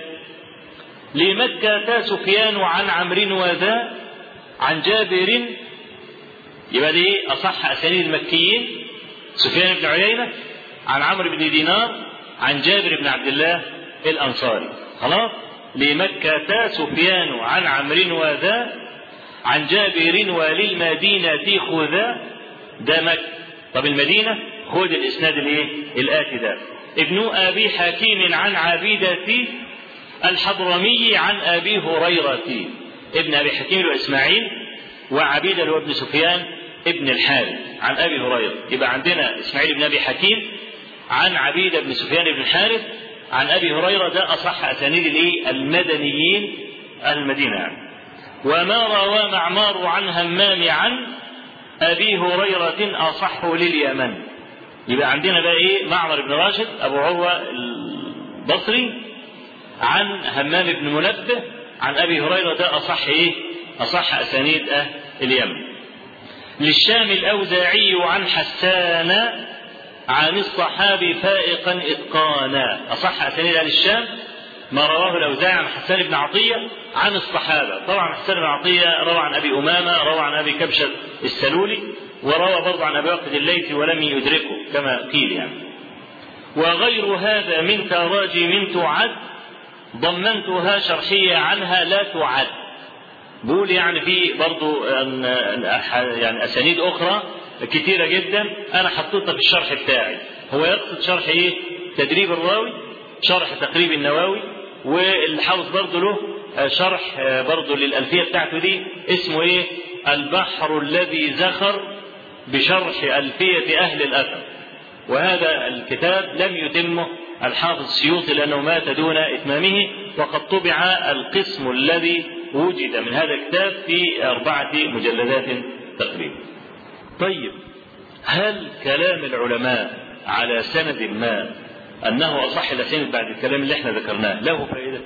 لمكة سفيان عن عمرو وذا عن جابر يبقى دي أصح أسانيد المكيين سفيان بن عيينة عن عمرو بن دينار عن جابر بن عبد الله الأنصاري خلاص لمكة سفيان عن عمرو وذا عن جابر وللمدينة خذا ده مكة طب المدينة خذ الإسناد الإيه؟ الآتي ده ابن أبي حكيم عن عبيدة الحضرمي عن أبي هريرة ابن أبي حكيم وإسماعيل وعبيدة اللي هو ابن سفيان ابن الحارث عن أبي هريرة يبقى عندنا إسماعيل بن أبي حكيم عن عبيدة بن سفيان بن الحارث عن أبي هريرة ده أصح أسانيد الإيه؟ المدنيين أهل المدينة يعني. وما روى معمار عن همام عن أبي هريرة أصح لليمن يبقى عندنا بقى إيه معمر بن راشد أبو عروة البصري عن همام بن منبه عن أبي هريرة ده أصح إيه أصح أسانيد أهل اليمن للشام الأوزاعي عن حسان عن الصحابي فائقا إتقانا أصح أسانيد أهل الشام ما رواه الأوزاعي عن حسان بن عطية عن الصحابة طبعا حسان بن عطية روى عن أبي أمامة روى عن أبي كبشة السلولي وروى برضه عن أبي وقت الليثي ولم يدركه كما قيل يعني وغير هذا من تراجم تعد ضمنتها شرحية عنها لا تعد بقول يعني في برضو يعني أسانيد أخرى كثيرة جدا أنا حطيتها في الشرح بتاعي هو يقصد شرح إيه تدريب الراوي شرح تقريب النواوي والحافظ برضه له شرح برضه للألفية بتاعته دي اسمه إيه البحر الذي زخر بشرح ألفية أهل الأثر وهذا الكتاب لم يتمه الحافظ السيوطي لأنه مات دون إتمامه وقد طبع القسم الذي وجد من هذا الكتاب في أربعة مجلدات تقريبا طيب هل كلام العلماء على سند ما أنه أصح الأسانيد بعد الكلام اللي احنا ذكرناه له فائدة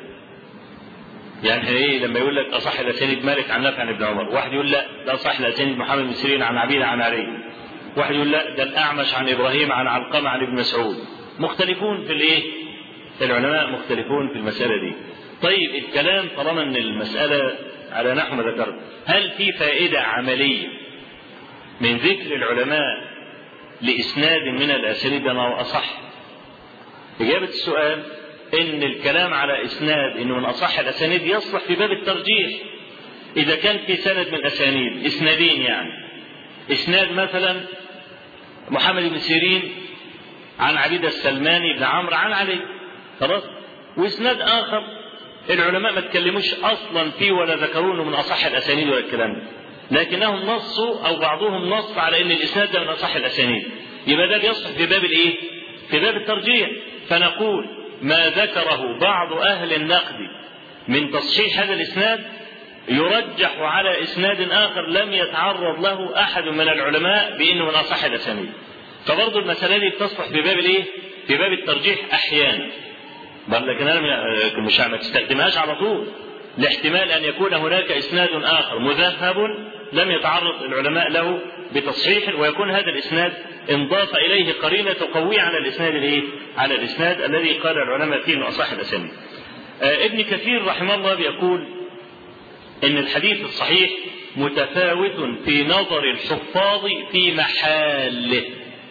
يعني ايه لما يقول لك اصح الاسانيد مالك عن نافع عن ابن عمر واحد يقول لا ده اصح الاسانيد محمد بن سيرين عن عبيد عن علي واحد يقول لا ده الاعمش عن ابراهيم عن علقمه عن ابن مسعود مختلفون في الايه العلماء مختلفون في المساله دي طيب الكلام طالما ان المساله على نحو ما ذكرت هل في فائده عمليه من ذكر العلماء لاسناد من الاسانيد انه اصح اجابه السؤال ان الكلام على اسناد انه من اصح الاسانيد يصلح في باب الترجيح اذا كان في سند من الاسانيد اسنادين يعني اسناد مثلا محمد بن سيرين عن عبيد السلماني بن عمرو عن علي خلاص واسناد اخر العلماء ما تكلموش اصلا فيه ولا ذكروا انه من اصح الاسانيد ولا الكلام ده لكنهم نصوا او بعضهم نص على ان الاسناد ده من اصح الاسانيد يبقى ده بيصلح في باب الايه؟ في باب الترجيح فنقول ما ذكره بعض أهل النقد من تصحيح هذا الإسناد يرجح على إسناد آخر لم يتعرض له أحد من العلماء بأنه من أصح الأسانيد فبرضه المسألة دي بتصلح في باب الإيه؟ في باب الترجيح أحيانا بل لكن أنا مش ما تستخدمهاش على طول لاحتمال أن يكون هناك إسناد آخر مذهب لم يتعرض العلماء له بتصحيح ويكون هذا الإسناد انضاف إليه قرينة تقوي على الإسناد الإيه؟ على الإسناد الذي قال العلماء فيه من أصح الأسانيد. آه ابن كثير رحمه الله بيقول إن الحديث الصحيح متفاوت في نظر الحفاظ في محاله.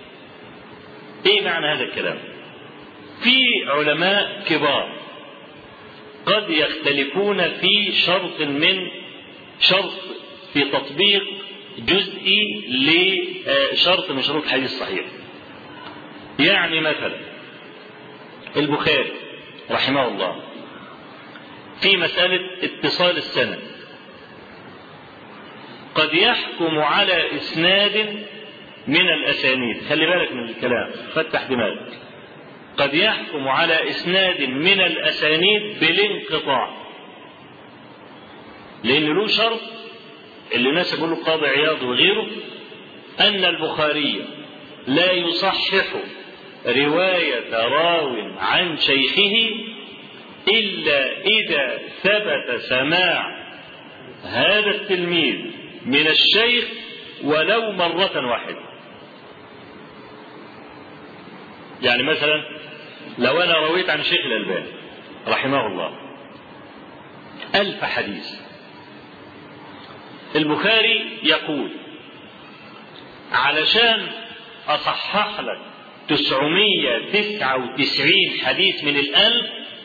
إيه معنى هذا الكلام؟ في علماء كبار قد يختلفون في شرط من شرط في تطبيق جزئي لشرط من شروط الحديث الصحيح يعني مثلا البخاري رحمه الله في مسألة اتصال السند قد يحكم على إسناد من الأسانيد خلي بالك من الكلام فتح دماغك قد يحكم على إسناد من الأسانيد بالانقطاع لأن له شرط اللي الناس يقولوا قاضي عياض وغيره أن البخاري لا يصحح رواية راو عن شيخه إلا إذا ثبت سماع هذا التلميذ من الشيخ ولو مرة واحدة. يعني مثلا لو أنا رويت عن شيخ الألباني رحمه الله ألف حديث البخاري يقول علشان أصحح لك 999 حديث من الألف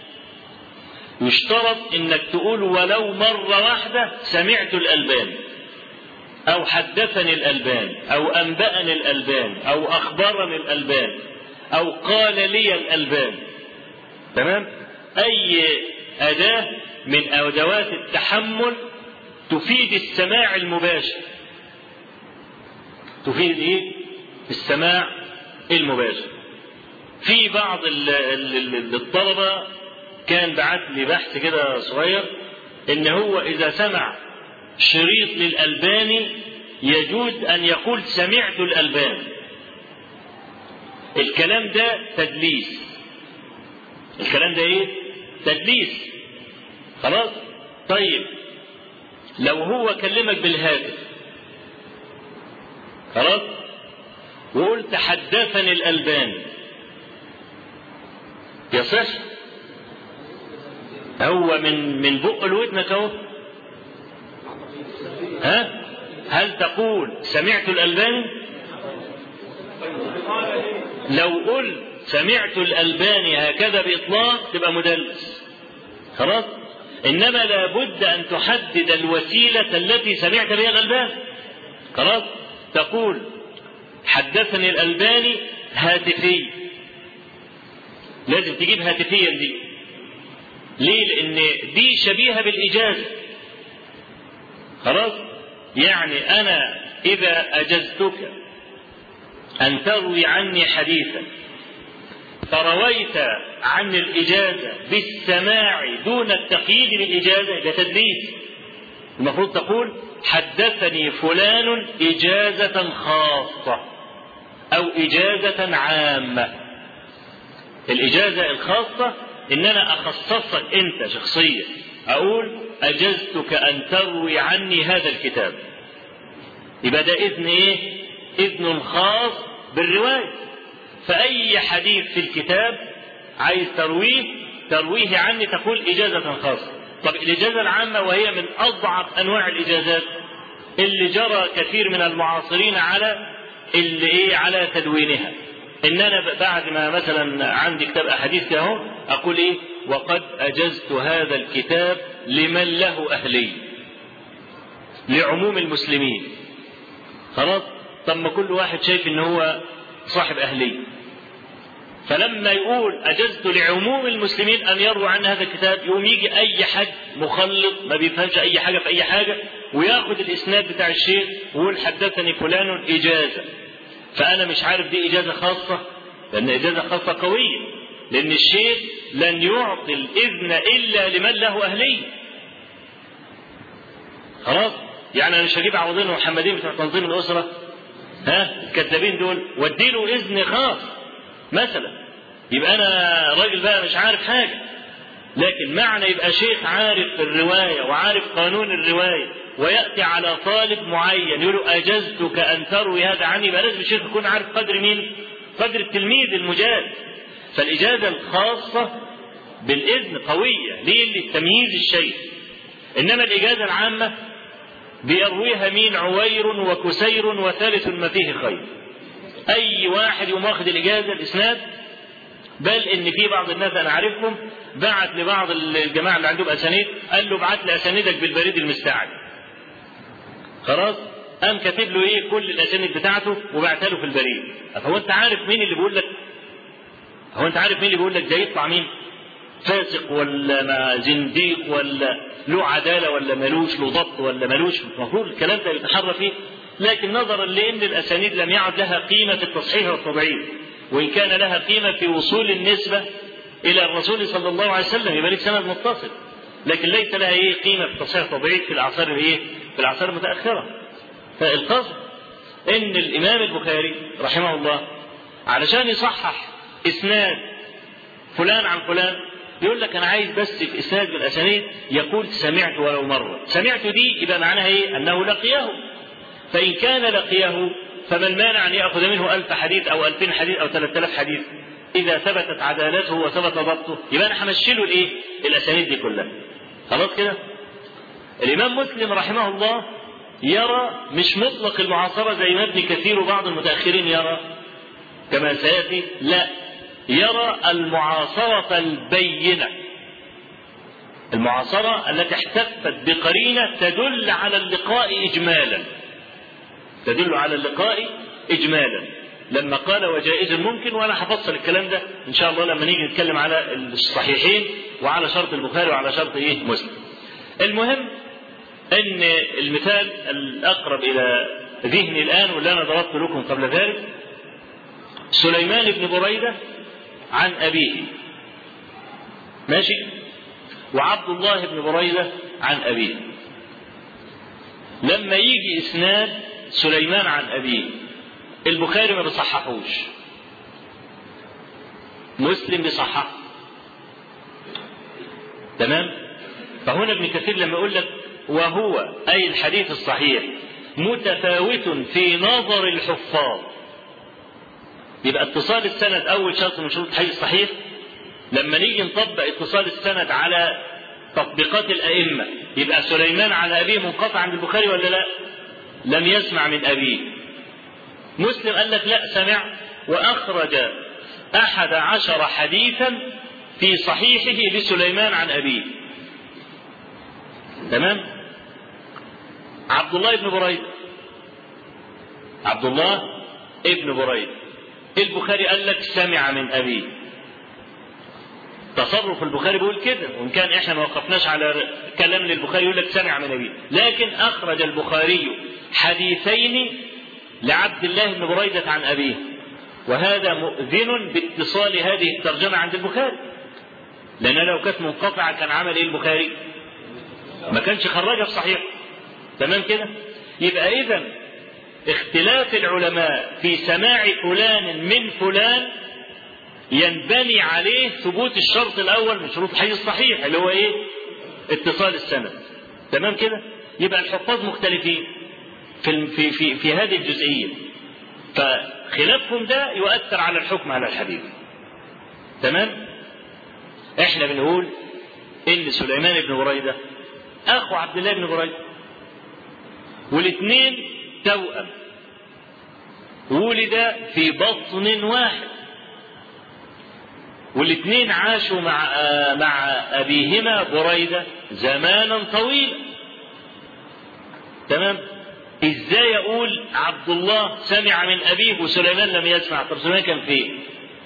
يشترط انك تقول ولو مرة واحدة سمعت الألبان أو حدثني الألبان أو أنبأني الألبان أو أخبرني الألبان أو قال لي الألبان تمام أي أداة من أدوات التحمل تفيد السماع المباشر تفيد ايه السماع المباشر في بعض الطلبة كان بعت لي بحث كده صغير ان هو اذا سمع شريط للألباني يجوز ان يقول سمعت الألبان الكلام ده تدليس الكلام ده ايه تدليس خلاص طيب لو هو كلمك بالهاتف خلاص وقلت حدثني الألباني يصح هو من من بق الودنك اهو ها هل تقول سمعت الألباني لو قلت سمعت الألباني هكذا بإطلاق تبقى مدلس خلاص إنما لابد أن تحدد الوسيلة التي سمعت بها الألباني خلاص تقول حدثني الألباني هاتفي لازم تجيب هاتفيا دي ليه لأن دي شبيهة بالإجازة خلاص يعني أنا إذا أجزتك أن تروي عني حديثا فرويت عن الإجازة بالسماع دون التقييد بالإجازة ده تدليس المفروض تقول حدثني فلان إجازة خاصة أو إجازة عامة الإجازة الخاصة إن أنا أخصصك أنت شخصيا أقول أجزتك أن تروي عني هذا الكتاب يبقى ده إذن إيه؟ إذن خاص بالرواية فأي حديث في الكتاب عايز ترويه ترويه عني تقول إجازة خاصة طب الإجازة العامة وهي من أضعف أنواع الإجازات اللي جرى كثير من المعاصرين على اللي إيه على تدوينها إن أنا بعد ما مثلا عندي كتاب أحاديث كده أقول إيه وقد أجزت هذا الكتاب لمن له أهلي لعموم المسلمين خلاص طب ما كل واحد شايف ان هو صاحب اهليه فلما يقول اجزت لعموم المسلمين ان يرووا عن هذا الكتاب يقوم يجي اي حد مخلط ما بيفهمش اي حاجه في اي حاجه وياخد الاسناد بتاع الشيخ ويقول حدثني فلان اجازه فانا مش عارف دي اجازه خاصه لان اجازه خاصه قويه لان الشيخ لن يعطي الاذن الا لمن له اهليه خلاص يعني انا مش هجيب عوضين ومحمدين بتوع تنظيم الاسره ها الكذابين دول واديله اذن خاص مثلا يبقى انا راجل بقى مش عارف حاجه لكن معنى يبقى شيخ عارف الروايه وعارف قانون الروايه وياتي على طالب معين يقول له اجزتك ان تروي هذا عني يبقى لازم الشيخ يكون عارف قدر مين؟ قدر التلميذ المجاز فالاجازه الخاصه بالاذن قويه ليه؟ لتمييز الشيء انما الاجازه العامه بيرويها مين عوير وكسير وثالث ما فيه خير اي واحد يقوم واخد الاجازه الاسناد بل ان في بعض الناس انا عارفهم بعت لبعض الجماعه اللي عندهم اسانيد قال له ابعت لي اسانيدك بالبريد المستعجل خلاص قام كاتب له ايه كل الاسانيد بتاعته وبعتها له في البريد هو انت عارف مين اللي بيقول لك هو انت عارف مين اللي بيقول لك ده يطلع مين فاسق ولا ما زنديق ولا له عدالة ولا ملوش له ضبط ولا ملوش المفروض الكلام ده يتحرى فيه لكن نظرا لأن الأسانيد لم يعد لها قيمة في التصحيح والتضعيف وإن كان لها قيمة في وصول النسبة إلى الرسول صلى الله عليه وسلم يبقى لك سند متصل لكن ليس لها إيه قيمة في التصحيح والتضعيف في الأعصار الإيه في الأعصار المتأخرة فالقصد إن الإمام البخاري رحمه الله علشان يصحح إسناد فلان عن فلان يقول لك انا عايز بس في اسناد من الاسانيد يقول سمعت ولو مره سمعت دي يبقى معناها ايه انه لقيه فان كان لقيه فما المانع ان ياخذ منه ألف حديث او ألفين حديث او ثلاثة آلاف حديث اذا ثبتت عدالته وثبت ضبطه يبقى انا همشي له الايه الاسانيد دي كلها خلاص كده الامام مسلم رحمه الله يرى مش مطلق المعاصره زي ما ابن كثير وبعض المتاخرين يرى كما سياتي لا يرى المعاصرة البينة المعاصرة التي احتفت بقرينة تدل على اللقاء إجمالا تدل على اللقاء إجمالا لما قال وجائز ممكن وأنا هفصل الكلام ده إن شاء الله لما نيجي نتكلم على الصحيحين وعلى شرط البخاري وعلى شرط إيه مسلم المهم أن المثال الأقرب إلى ذهني الآن واللي أنا ضربت لكم قبل ذلك سليمان بن بريدة عن أبيه ماشي وعبد الله بن بريدة عن أبيه لما يجي إسناد سليمان عن أبيه البخاري ما بيصححوش مسلم بيصححه تمام فهنا ابن كثير لما يقول لك وهو أي الحديث الصحيح متفاوت في نظر الحفاظ يبقى اتصال السند اول شرط من شروط الحديث الصحيح لما نيجي نطبق اتصال السند على تطبيقات الائمه يبقى سليمان على ابيه منقطع عند البخاري ولا لا؟ لم يسمع من ابيه. مسلم قال لك لا سمع واخرج احد عشر حديثا في صحيحه لسليمان عن ابيه. تمام؟ عبد الله بن بريده عبد الله ابن بريده البخاري قال لك سمع من أبيه تصرف البخاري بيقول كده وإن كان إحنا ما وقفناش على كلام للبخاري يقول لك سمع من أبيه لكن أخرج البخاري حديثين لعبد الله بن بريدة عن أبيه وهذا مؤذن باتصال هذه الترجمة عند البخاري لأن لو كانت منقطعة كان عمل إيه البخاري ما كانش خرجها في صحيح تمام كده يبقى إذا اختلاف العلماء في سماع فلان من فلان ينبني عليه ثبوت الشرط الأول من شروط الحديث الصحيح اللي هو إيه اتصال السند تمام كده يبقى الحفاظ مختلفين في في في, في هذه الجزئية فخلافهم ده يؤثر على الحكم على الحديث تمام احنا بنقول ان سليمان بن بريده اخو عبد الله بن بريده والاثنين توأم ولد في بطن واحد والاثنين عاشوا مع مع ابيهما بريده زمانا طويلا تمام ازاي اقول عبد الله سمع من ابيه وسليمان لم يسمع طب سليمان كان فين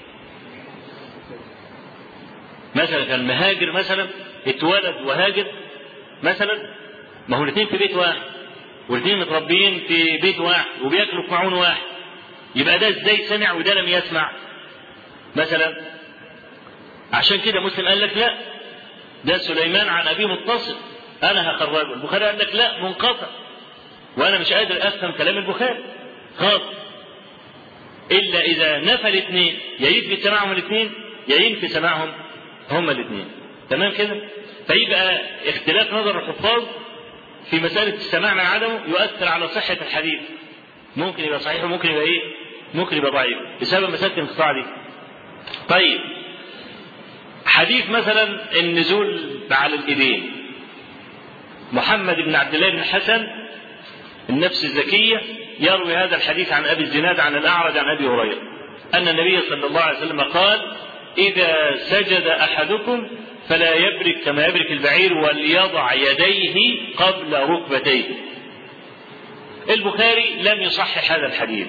مثلا كان مهاجر مثلا اتولد وهاجر مثلا ما هو الاثنين في بيت واحد والاثنين متربيين في بيت واحد وبياكلوا في معون واحد يبقى ده ازاي سمع وده لم يسمع مثلا عشان كده مسلم قال لك لا ده سليمان عن ابيه متصل انا هخرجه البخاري قال لك لا منقطع وانا مش قادر افهم كلام البخاري خالص الا اذا نفى الاثنين يا يثبت سماعهم الاثنين يا ينفي سماعهم هما الاثنين تمام كده فيبقى اختلاف نظر الحفاظ في مسألة السماع من عدمه يؤثر على صحة الحديث ممكن يبقى صحيح وممكن يبقى ايه ممكن يبقى ضعيف بسبب مسألة الانقطاع دي طيب حديث مثلا النزول على الايدين محمد بن عبد الله بن الحسن النفس الزكية يروي هذا الحديث عن أبي الزناد عن الأعرج عن أبي هريرة أن النبي صلى الله عليه وسلم قال إذا سجد أحدكم فلا يبرك كما يبرك البعير وليضع يديه قبل ركبتيه البخاري لم يصحح هذا الحديث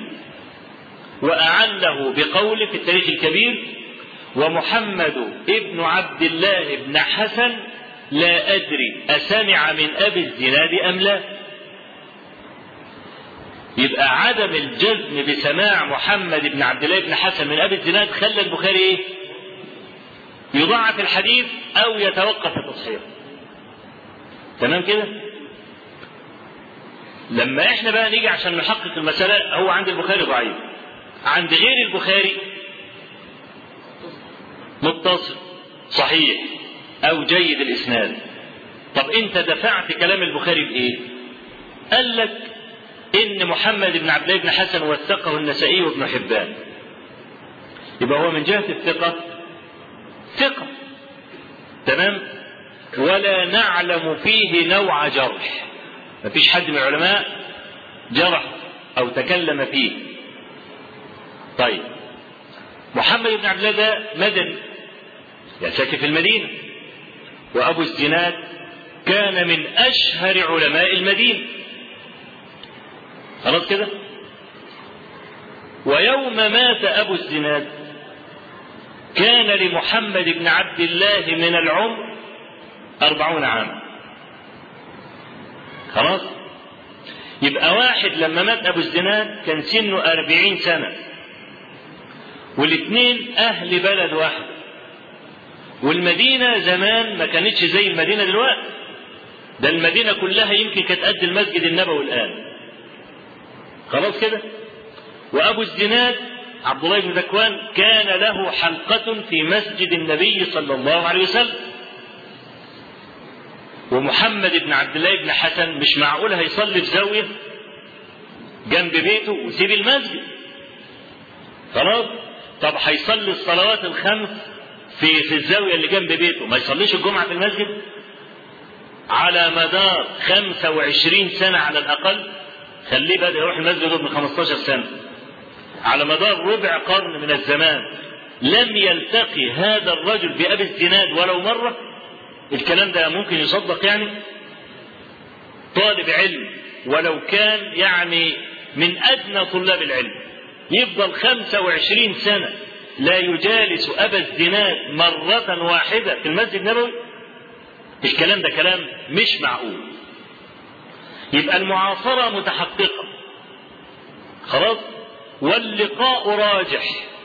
وأعله بقوله في التاريخ الكبير ومحمد ابن عبد الله بن حسن لا أدري أسمع من أبي الزناد أم لا يبقى عدم الجزم بسماع محمد بن عبد الله بن حسن من أبي الزناد خلى البخاري إيه؟ يضاعف الحديث أو يتوقف التصحيح تمام كده لما احنا بقى نيجي عشان نحقق المسألة هو عند البخاري ضعيف عند غير البخاري متصل صحيح أو جيد الإسناد طب أنت دفعت كلام البخاري بإيه؟ قال لك إن محمد بن عبد الله بن حسن وثقه النسائي وابن حبان يبقى هو من جهة الثقة ثقة تمام ولا نعلم فيه نوع جرح ما فيش حد من العلماء جرح أو تكلم فيه طيب محمد بن عبد الله ده مدني يعني ساكن في المدينة وأبو الزناد كان من أشهر علماء المدينة خلاص كده ويوم مات أبو الزناد كان لمحمد بن عبد الله من العمر أربعون عاما خلاص يبقى واحد لما مات أبو الزناد كان سنه أربعين سنة والاثنين أهل بلد واحد والمدينة زمان ما كانتش زي المدينة دلوقتي ده المدينة كلها يمكن كانت قد المسجد النبوي الآن خلاص كده وأبو الزناد عبد الله بن ذكوان كان له حلقة في مسجد النبي صلى الله عليه وسلم ومحمد بن عبد الله بن حسن مش معقول هيصلي في زاوية جنب بيته ويسيب المسجد خلاص طب هيصلي الصلوات الخمس في في الزاوية اللي جنب بيته ما يصليش الجمعة في المسجد على مدار 25 سنة على الأقل خليه بدأ يروح المسجد ابن 15 سنة على مدار ربع قرن من الزمان لم يلتقي هذا الرجل بأبي الزناد ولو مرة الكلام ده ممكن يصدق يعني طالب علم ولو كان يعني من أدنى طلاب العلم يفضل 25 سنة لا يجالس أبا الزناد مرة واحدة في المسجد النبوي الكلام ده كلام مش معقول يبقى المعاصرة متحققة خلاص واللقاء راجح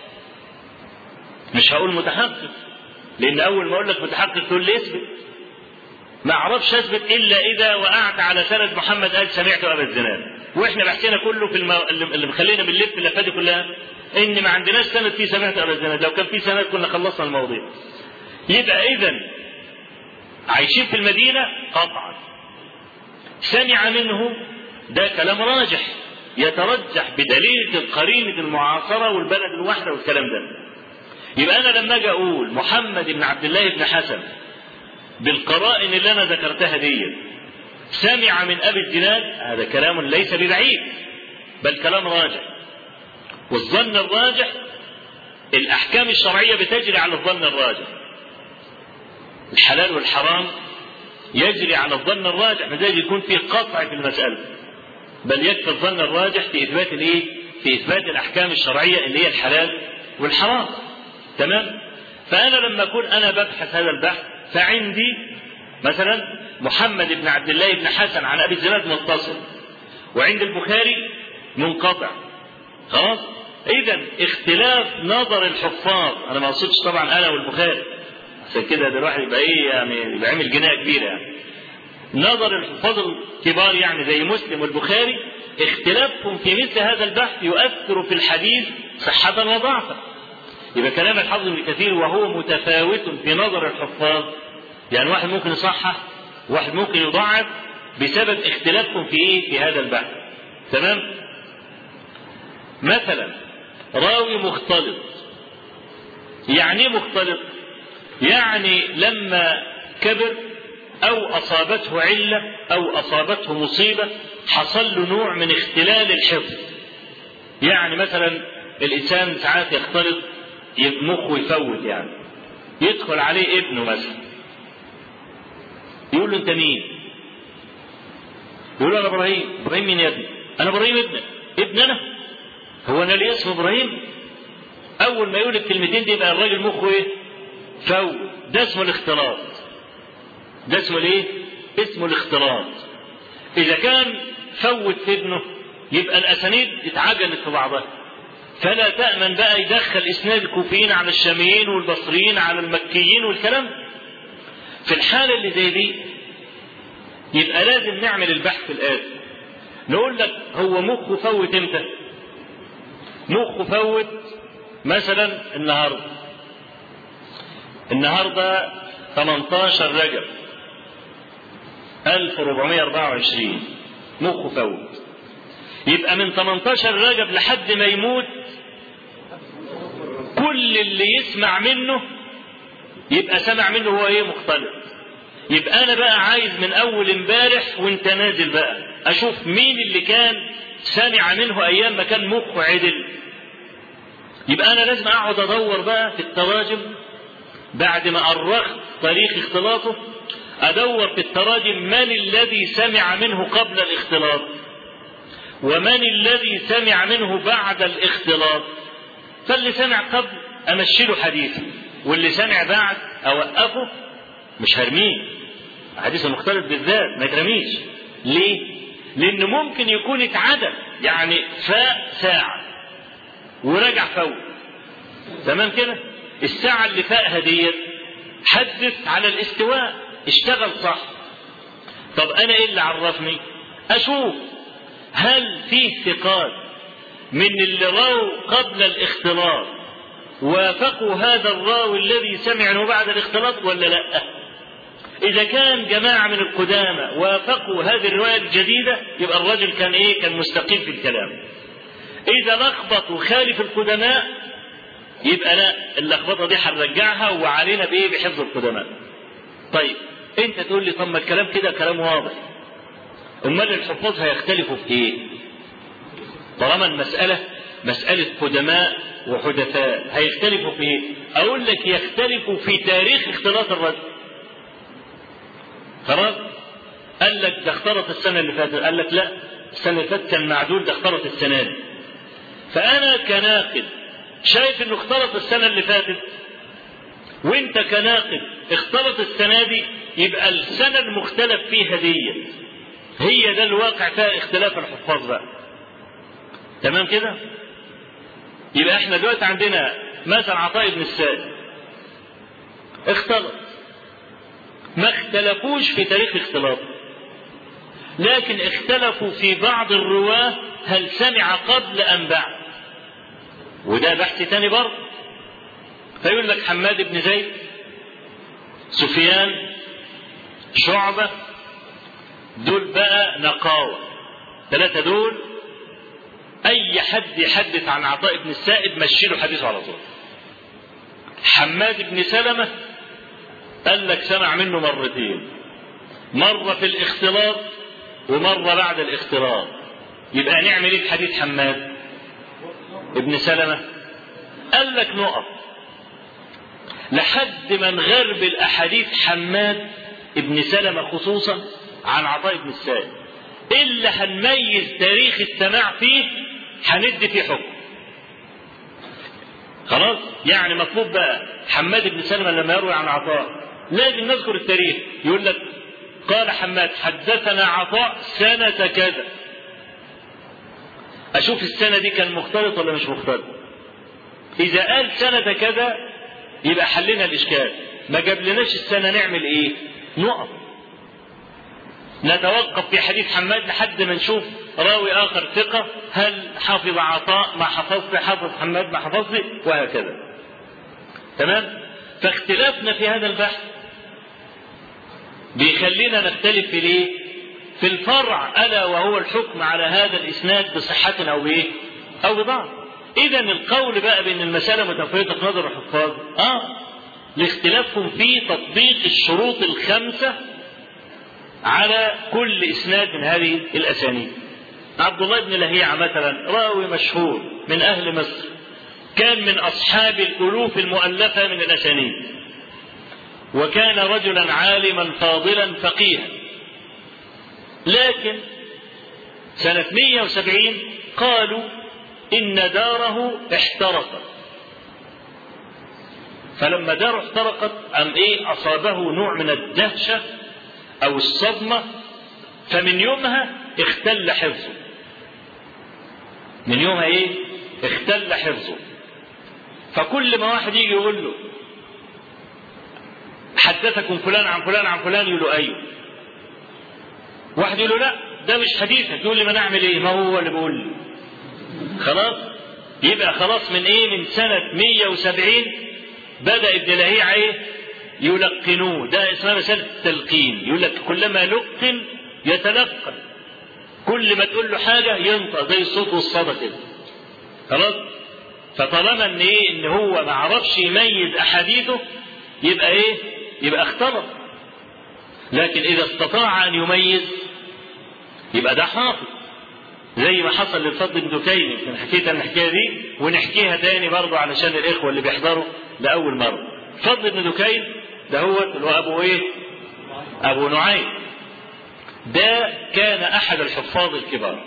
مش هقول متحقق لان اول ما اقول لك متحقق تقول لي اثبت ما اعرفش اثبت الا اذا وقعت على سند محمد قال سمعت ابا الزناد واحنا بحثنا كله في المو... اللي مخلينا بنلف اللفات دي كلها ان ما عندناش سند فيه سمعت ابا الزناد لو كان في سند كنا خلصنا المواضيع يبقى اذا عايشين في المدينه قطعا سمع منه ده كلام راجح يترجح بدليل قرينة المعاصرة والبلد الواحدة والكلام ده يبقى أنا لما أجي أقول محمد بن عبد الله بن حسن بالقرائن اللي أنا ذكرتها دي سمع من أبي الزناد هذا كلام ليس ببعيد بل كلام راجح والظن الراجح الأحكام الشرعية بتجري على الظن الراجح الحلال والحرام يجري على الظن الراجح فذلك يكون في قطع في المسألة بل يكفي الظن الراجح في إثبات الإيه؟ في إثبات الأحكام الشرعية اللي هي الحلال والحرام تمام فأنا لما أكون أنا ببحث هذا البحث فعندي مثلا محمد بن عبد الله بن حسن عن أبي الزناد متصل وعند البخاري منقطع خلاص إذا اختلاف نظر الحفاظ أنا ما أقصدش طبعا أنا والبخاري عشان كده ده الواحد يبقى إيه يعني يبقى عامل جناية كبيرة يعني نظر الحفاظ الكبار يعني زي مسلم والبخاري اختلافهم في مثل هذا البحث يؤثر في الحديث صحة وضعفا يبقى كلام الحافظ ابن كثير وهو متفاوت في نظر الحفاظ يعني واحد ممكن يصحح واحد ممكن يضعف بسبب اختلافهم في ايه في هذا البحث تمام مثلا راوي مختلط يعني ايه مختلط يعني لما كبر أو أصابته علة أو أصابته مصيبة حصل له نوع من اختلال الحفظ يعني مثلا الإنسان ساعات يختلط مخه يفوت يعني يدخل عليه ابنه مثلا يقول له أنت مين؟ يقول له أنا إبراهيم إبراهيم مين يا ابني؟ أنا إبراهيم ابنك ابن أنا هو أنا ليه اسمه إبراهيم؟ أول ما يقول الكلمتين دي يبقى الراجل مخه إيه؟ فوت ده اسمه الاختلاط ده اسمه الايه؟ اسمه الاختلاط. إذا كان فوت في ابنه يبقى الأسانيد اتعجنت في بعضها. فلا تأمن بقى يدخل إسناد الكوفيين على الشاميين والبصريين على المكيين والكلام. في الحالة اللي زي دي يبقى لازم نعمل البحث الآتي. نقول لك هو مخه فوت امتى؟ مخه فوت مثلا النهارده. النهارده 18 رجب 1424 مخه فوت يبقى من 18 رجب لحد ما يموت كل اللي يسمع منه يبقى سمع منه هو ايه مختلط يبقى انا بقى عايز من اول امبارح وانت نازل بقى اشوف مين اللي كان سمع منه ايام ما كان مخه عدل يبقى انا لازم اقعد ادور بقى في التراجم بعد ما أرخت تاريخ اختلاطه أدور في التراجم من الذي سمع منه قبل الاختلاط ومن الذي سمع منه بعد الاختلاط فاللي سمع قبل أمشي له حديثه واللي سمع بعد أوقفه مش هرميه حديث المختلط بالذات ما يترميش ليه؟ لأنه ممكن يكون اتعدل يعني فاء ساعة ورجع فوق تمام كده؟ الساعة اللي فاقها ديت حدث على الاستواء اشتغل صح طب انا ايه اللي عرفني اشوف هل في ثقات من اللي راوا قبل الاختلاط وافقوا هذا الراوي الذي سمع انه بعد الاختلاط ولا لا اذا كان جماعة من القدامى وافقوا هذه الرواية الجديدة يبقى الرجل كان ايه كان مستقيم في الكلام اذا لخبط وخالف القدماء يبقى لا اللخبطه دي هنرجعها وعلينا بايه بحفظ القدماء طيب انت تقول لي طب ما الكلام كده كلام واضح امال الحفاظ هيختلفوا في ايه طالما المساله مساله قدماء وحدثاء هيختلفوا في ايه اقول لك يختلفوا في تاريخ اختلاط الرجل خلاص قال لك ده اختلط السنه اللي فاتت قال لك لا السنه اللي فاتت كان معدول ده اختلط السنه دي فانا كناقد شايف انه اختلط السنة اللي فاتت وانت كناقد اختلط السنة دي يبقى السنة المختلف فيها دي هي ده الواقع فيها اختلاف الحفاظ بقى تمام كده يبقى احنا دلوقتي عندنا مثلا عطاء بن السائب اختلط ما اختلفوش في تاريخ اختلاطه لكن اختلفوا في بعض الرواه هل سمع قبل ام بعد وده بحث تاني برضه فيقول لك حماد بن زيد سفيان شعبة دول بقى نقاوة ثلاثة دول أي حد يحدث عن عطاء بن السائب مشي له حديثه على طول حماد بن سلمة قال لك سمع منه مرتين مرة في الاختلاط ومرة بعد الاختلاط يبقى نعمل ايه في حديث حماد ابن سلمة قال لك نقف لحد ما نغرب الاحاديث حماد ابن سلمة خصوصا عن عطاء بن السائب الا هنميز تاريخ السماع فيه هندي فيه حكم خلاص يعني مطلوب بقى حماد بن سلمة لما يروي عن عطاء لازم نذكر التاريخ يقول لك قال حماد حدثنا عطاء سنة كذا أشوف السنة دي كان مختلط ولا مش مختلط إذا قال سنة كذا يبقى حلنا الإشكال ما جابلناش السنة نعمل إيه نقف نتوقف في حديث حماد لحد ما نشوف راوي آخر ثقة هل حفظ عطاء ما حفظت حفظ حماد ما حفظت وهكذا تمام فاختلافنا في هذا البحث بيخلينا نختلف في ليه في الفرع ألا وهو الحكم على هذا الإسناد بصحة أو بإيه أو بضعف إذا القول بقى بأن المسألة متفرقة في نظر الحفاظ آه لاختلافهم في تطبيق الشروط الخمسة على كل إسناد من هذه الأسانيد عبد الله بن لهيعة مثلا راوي مشهور من أهل مصر كان من أصحاب الألوف المؤلفة من الأسانيد وكان رجلا عالما فاضلا فقيها لكن سنة 170 قالوا إن داره احترقت فلما داره احترقت أم إيه أصابه نوع من الدهشة أو الصدمة فمن يومها اختل حفظه من يومها إيه اختل حفظه فكل ما واحد يجي يقول له حدثكم فلان عن فلان عن فلان يقول له ايوه واحد يقول له لا ده مش حديثك يقول لي ما نعمل ايه ما هو اللي بيقول لي خلاص يبقى خلاص من ايه من سنة 170 بدأ ابن لهيعة ايه يلقنوه ده اسمها مسألة التلقين يقول لك كلما لقن يتلقن كل ما تقول له حاجة ينطق زي الصوت والصدى كده خلاص فطالما ان ايه ان هو ما عرفش يميز احاديثه يبقى ايه يبقى اختلط لكن اذا استطاع ان يميز يبقى ده حافظ زي ما حصل للفضل بن دكين كان حكيت الحكايه دي ونحكيها تاني برضه علشان الاخوه اللي بيحضروا لاول مره فضل بن دكين ده هو اللي هو ابو ايه ابو نعيم ده كان احد الحفاظ الكبار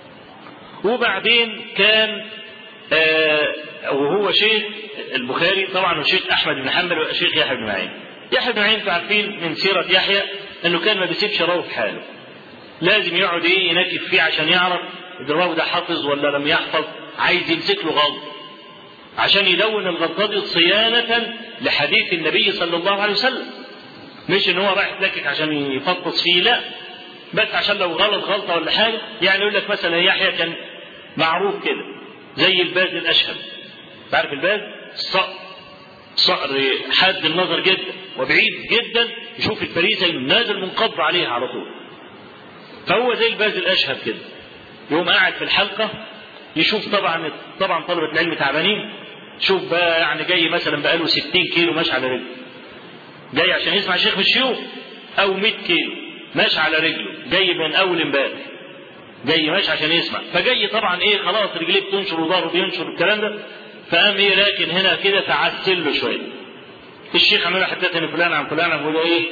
وبعدين كان آه وهو شيخ البخاري طبعا وشيخ احمد بن حنبل وشيخ يحيى بن معين يحيى بن معين انتوا عارفين من سيره يحيى انه كان ما بيسيبش راوي في حاله لازم يقعد ايه ينكف فيه عشان يعرف الراوي ده حافظ ولا لم يحفظ عايز يمسك له غلط عشان يدون الغلطه دي صيانه لحديث النبي صلى الله عليه وسلم مش ان هو رايح يتلكك عشان يفطس فيه لا بس عشان لو غلط غلطه ولا حاجه يعني يقول لك مثلا يحيى كان معروف كده زي الباز الاشهب تعرف الباز الصقر صقر حاد النظر جدا وبعيد جدا يشوف الفريسه نازل منقض عليها على طول فهو زي الباز الاشهب كده يقوم قاعد في الحلقه يشوف طبعا طبعا طلبه العلم تعبانين شوف بقى يعني جاي مثلا بقاله 60 كيلو ماشي على رجله جاي عشان يسمع شيخ من الشيوخ او 100 كيلو ماشي على رجله جاي من اول امبارح جاي ماشي عشان يسمع فجاي طبعا ايه خلاص رجليه بتنشر وظهره بينشر الكلام ده فقام ايه راكن هنا كده فعسل له شويه الشيخ عمال حدثني فلان عن فلان عن ايه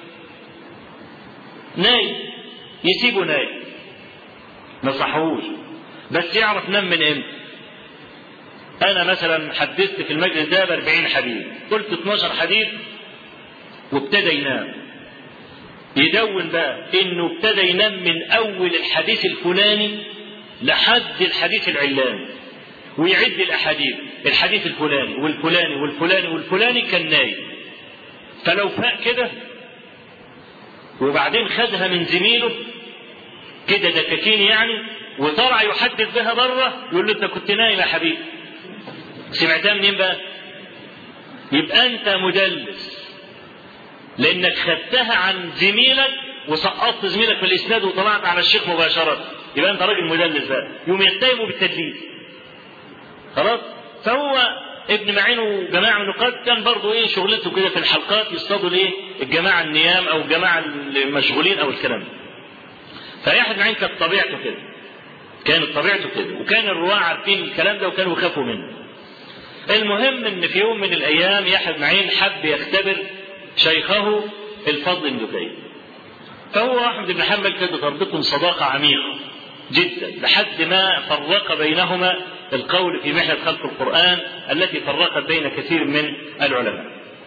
نايم يسيبه نايم ما صحوش بس يعرف نام من امتى انا مثلا حدثت في المجلس ده ب 40 حديث قلت 12 حديث وابتدى ينام يدون بقى انه ابتدى ينام من اول الحديث الفلاني لحد الحديث العلاني ويعد الاحاديث الحديث الفلاني والفلاني والفلاني والفلاني كان نايم فلو فاق كده وبعدين خدها من زميله كده دكاكين يعني وطلع يحدث بها بره يقول له انت كنت نايم يا حبيبي سمعتها منين بقى يبقى انت مدلس لانك خدتها عن زميلك وسقطت زميلك في الاسناد وطلعت على الشيخ مباشره يبقى انت راجل مدلس بقى يوم يتهموا بالتدليس خلاص فهو ابن معين وجماعه من النقاد كان برضه ايه شغلته كده في الحلقات يصطادوا الايه الجماعه النيام او الجماعه المشغولين او الكلام ده فيحيى بن معين كانت طبيعته كده كانت طبيعته كده وكان الرواه عارفين الكلام ده وكانوا يخافوا منه المهم ان في يوم من الايام يحيى بن معين حب يختبر شيخه الفضل بن دكين فهو احمد بن حنبل كانت تربطهم صداقه عميقه جدا لحد ما فرق بينهما القول في محنة خلق القرآن التي فرقت بين كثير من العلماء.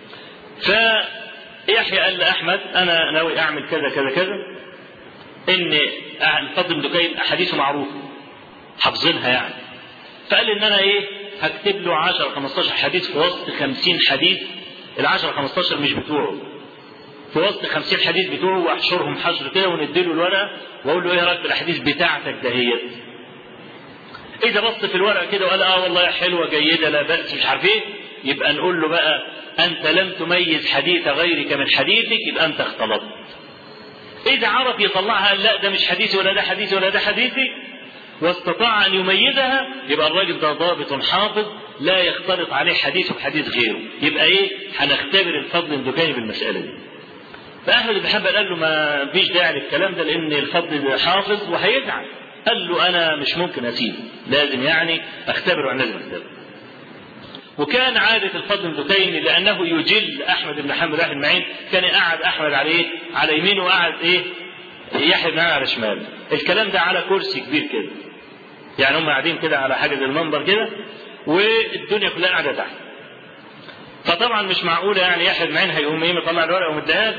فيحيى قال لأحمد أنا ناوي أعمل كذا كذا كذا إن الفضل بن دكين أحاديثه معروفة حافظينها يعني. فقال إن أنا إيه هكتب له 10 15 حديث في وسط 50 حديث ال 10 15 مش بتوعه في وسط 50 حديث بتوعه واحشرهم حشر كده ونديله الورقه واقول له ايه رايك في الاحاديث بتاعتك دهيت اذا بص في الورقه كده وقال اه والله حلوه جيده لا باس مش عارف ايه يبقى نقول له بقى انت لم تميز حديث غيرك من حديثك يبقى انت اختلطت اذا عرف يطلعها قال لا ده مش حديثي ولا ده حديثي ولا ده حديثي واستطاع ان يميزها يبقى الراجل ده ضابط حافظ لا يختلط عليه حديث بحديث غيره يبقى ايه هنختبر الفضل الدكاني بالمساله دي فاحمد بن حنبل قال له ما فيش داعي للكلام ده لان الفضل ده حافظ وهيزعل قال له انا مش ممكن اسيبه لازم يعني اختبره عن لازم اختبره وكان عادة الفضل بن دكين لأنه يجل أحمد بن حنبل راح المعين كان قاعد أحمد على إيه؟ على يمينه وقعد إيه؟ يحيى بن على شماله. الكلام ده على كرسي كبير كده. يعني هم قاعدين كده على حاجة زي المنبر كده والدنيا كلها قاعدة تحت. فطبعا مش معقولة يعني يحيى بن معين هيقوم إيه مطلع الورقة ومديها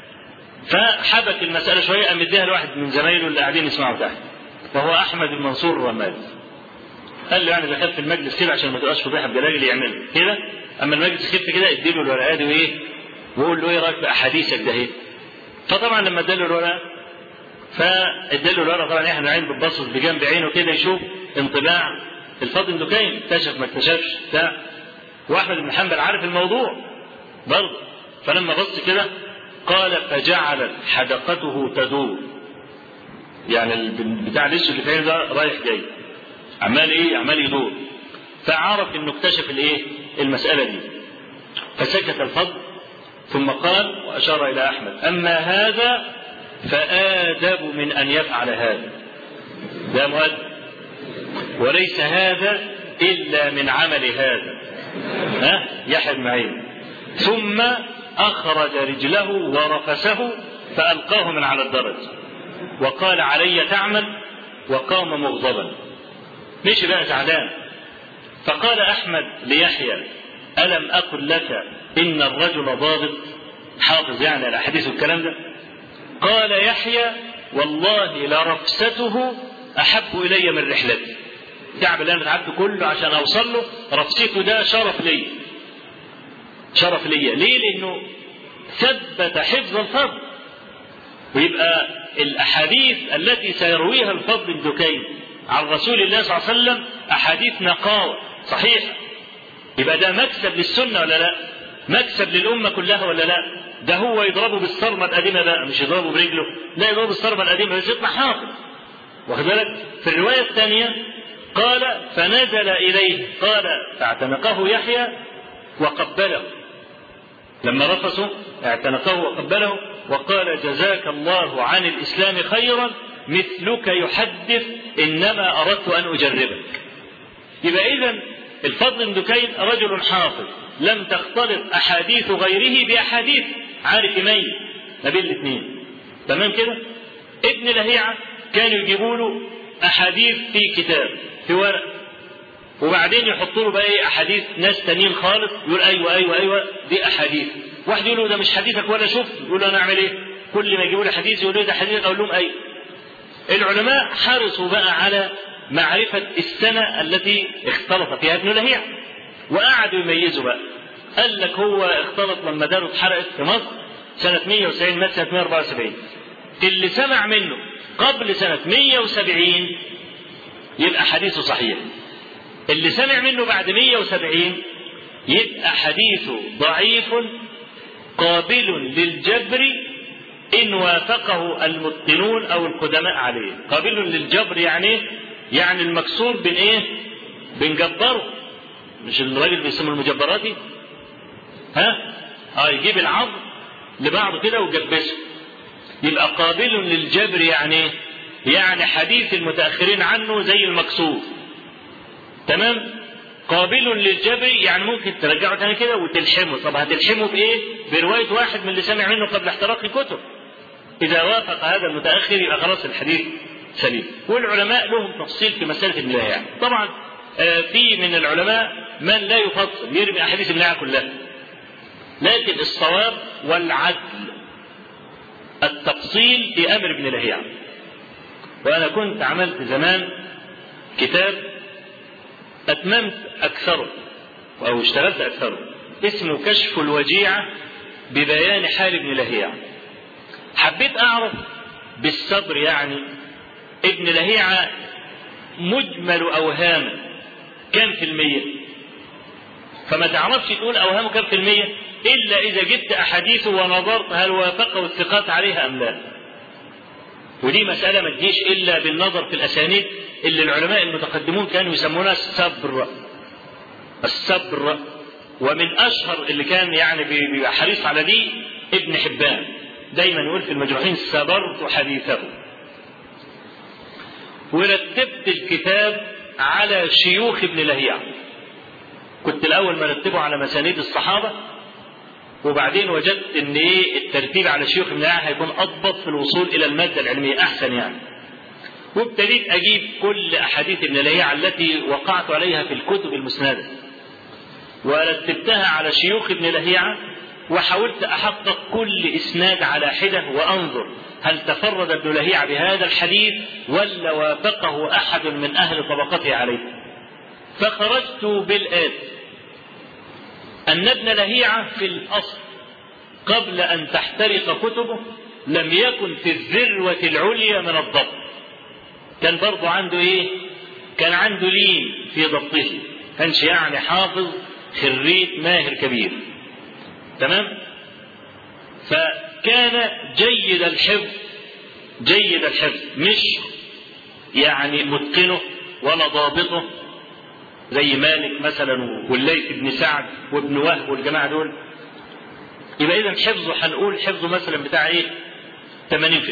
فحبك المسألة شوية قام مديها لواحد من زمايله اللي قاعدين يسمعوا تحت. وهو أحمد بن منصور الرمادي. قال له يعني دخلت في المجلس كده عشان ما تبقاش فضيحه بجلاجل اللي يعمله كده اما المجلس خف كده اديله الورقه دي وايه وقول له ايه رايك في احاديثك ده ايه فطبعا لما اداله الورقه فاداله الورقه طبعا احنا عين بتبصص بجنب عينه كده يشوف انطباع الفاضل دكين اكتشف ما اكتشفش بتاع واحمد بن حنبل عارف الموضوع برضه فلما بص كده قال فجعلت حدقته تدور يعني بتاع الاسود اللي في عينه ده رايح جاي عمال ايه عمال يدور فعرف انه اكتشف الايه المساله دي فسكت الفضل ثم قال واشار الى احمد اما هذا فادب من ان يفعل هذا ده مؤدب وليس هذا الا من عمل هذا ها يحيى بن معين ثم اخرج رجله ورفسه فالقاه من على الدرج وقال علي تعمل وقام مغضبا مشي بقى زعلان فقال احمد ليحيى الم اقل لك ان الرجل ضابط حافظ يعني على الاحاديث والكلام ده قال يحيى والله لرفسته احب الي من رحلتي التعب اللي انا تعبته كله عشان اوصل له رفسته ده شرف لي شرف لي ليه لانه ثبت حفظ الفضل ويبقى الاحاديث التي سيرويها الفضل الدكين عن رسول الله صلى الله عليه وسلم احاديث نقاوه صحيح يبقى ده مكسب للسنه ولا لا مكسب للامه كلها ولا لا ده هو يضربه بالصرمه القديمه بقى مش يضربه برجله لا يضربه بالصرمه القديمه بس يطلع حافظ واخد بالك في الروايه الثانيه قال فنزل اليه قال فاعتنقه يحيى وقبله لما رفسه اعتنقه وقبله وقال جزاك الله عن الاسلام خيرا مثلك يحدث انما اردت ان اجربك يبقى اذا الفضل بن دكين رجل حافظ لم تختلط احاديث غيره باحاديث عارف يميز ما بين الاثنين تمام كده ابن لهيعه كانوا يجيبوا له احاديث في كتاب في ورق وبعدين يحطوا له بقى ايه احاديث ناس تانيين خالص يقول ايوه ايوه ايوه دي احاديث واحد يقول له ده مش حديثك ولا شفت يقول له انا اعمل ايه كل ما يجيبوا لي حديث يقول له ده حديث اقول لهم ايوه العلماء حرصوا بقى على معرفة السنة التي اختلط فيها ابن لهيع وقعدوا يميزوا بقى قال لك هو اختلط لما داره اتحرقت في مصر سنة 190 مات سنة 174 اللي سمع منه قبل سنة 170 يبقى حديثه صحيح اللي سمع منه بعد 170 يبقى حديثه ضعيف قابل للجبر إن وافقه المتقنون أو القدماء عليه قابل للجبر يعني يعني المكسور بين إيه بنجبره مش الراجل بيسمى المجبراتي ها اه يجيب العظم لبعضه كده ويجبسه يبقى قابل للجبر يعني يعني حديث المتأخرين عنه زي المكسور تمام قابل للجبر يعني ممكن ترجعه تاني كده وتلحمه طب هتلحمه بايه برواية واحد من اللي سمع منه قبل احتراق الكتب إذا وافق هذا المتأخر يبقى خلاص الحديث سليم والعلماء لهم تفصيل في مسألة ابن يعني. طبعا في من العلماء من لا يفصل يرمي أحاديث ابن كلها لكن الصواب والعدل التفصيل في أمر ابن لهيعة وأنا كنت عملت زمان كتاب أتممت أكثره أو اشتغلت أكثره اسمه كشف الوجيعة ببيان حال ابن لهيعة حبيت أعرف بالصبر يعني ابن لهيعة مجمل أوهامه كم في المية فما تعرفش تقول أوهامه كم في المية إلا إذا جبت أحاديثه ونظرت هل وافقه الثقات عليها أم لا ودي مسألة ما تجيش إلا بالنظر في الأسانيد اللي العلماء المتقدمون كانوا يسمونها الصبر الصبر ومن أشهر اللي كان يعني بيبقى حريص على دي ابن حبان دايما يقول في المجروحين صبرت حديثه ورتبت الكتاب على شيوخ ابن لهيعة كنت الأول مرتبه على مسانيد الصحابة وبعدين وجدت ان ايه الترتيب على شيوخ ابن لهيعة هيكون أضبط في الوصول إلى المادة العلمية أحسن يعني وابتديت أجيب كل أحاديث ابن لهيعة التي وقعت عليها في الكتب المسندة ورتبتها على شيوخ ابن لهيعة وحاولت أحقق كل إسناد على حدة وأنظر هل تفرد ابن لهيعة بهذا الحديث ولا وافقه أحد من أهل طبقته عليه فخرجت بالآت أن ابن لهيعة في الأصل قبل أن تحترق كتبه لم يكن في الذروة العليا من الضبط كان برضه عنده إيه كان عنده لين في ضبطه كانش يعني حافظ خريج ماهر كبير تمام فكان جيد الحفظ جيد الحفظ مش يعني متقنه ولا ضابطه زي مالك مثلا والليث بن سعد وابن وهب والجماعه دول يبقى اذا حفظه هنقول حفظه مثلا بتاع ايه 80%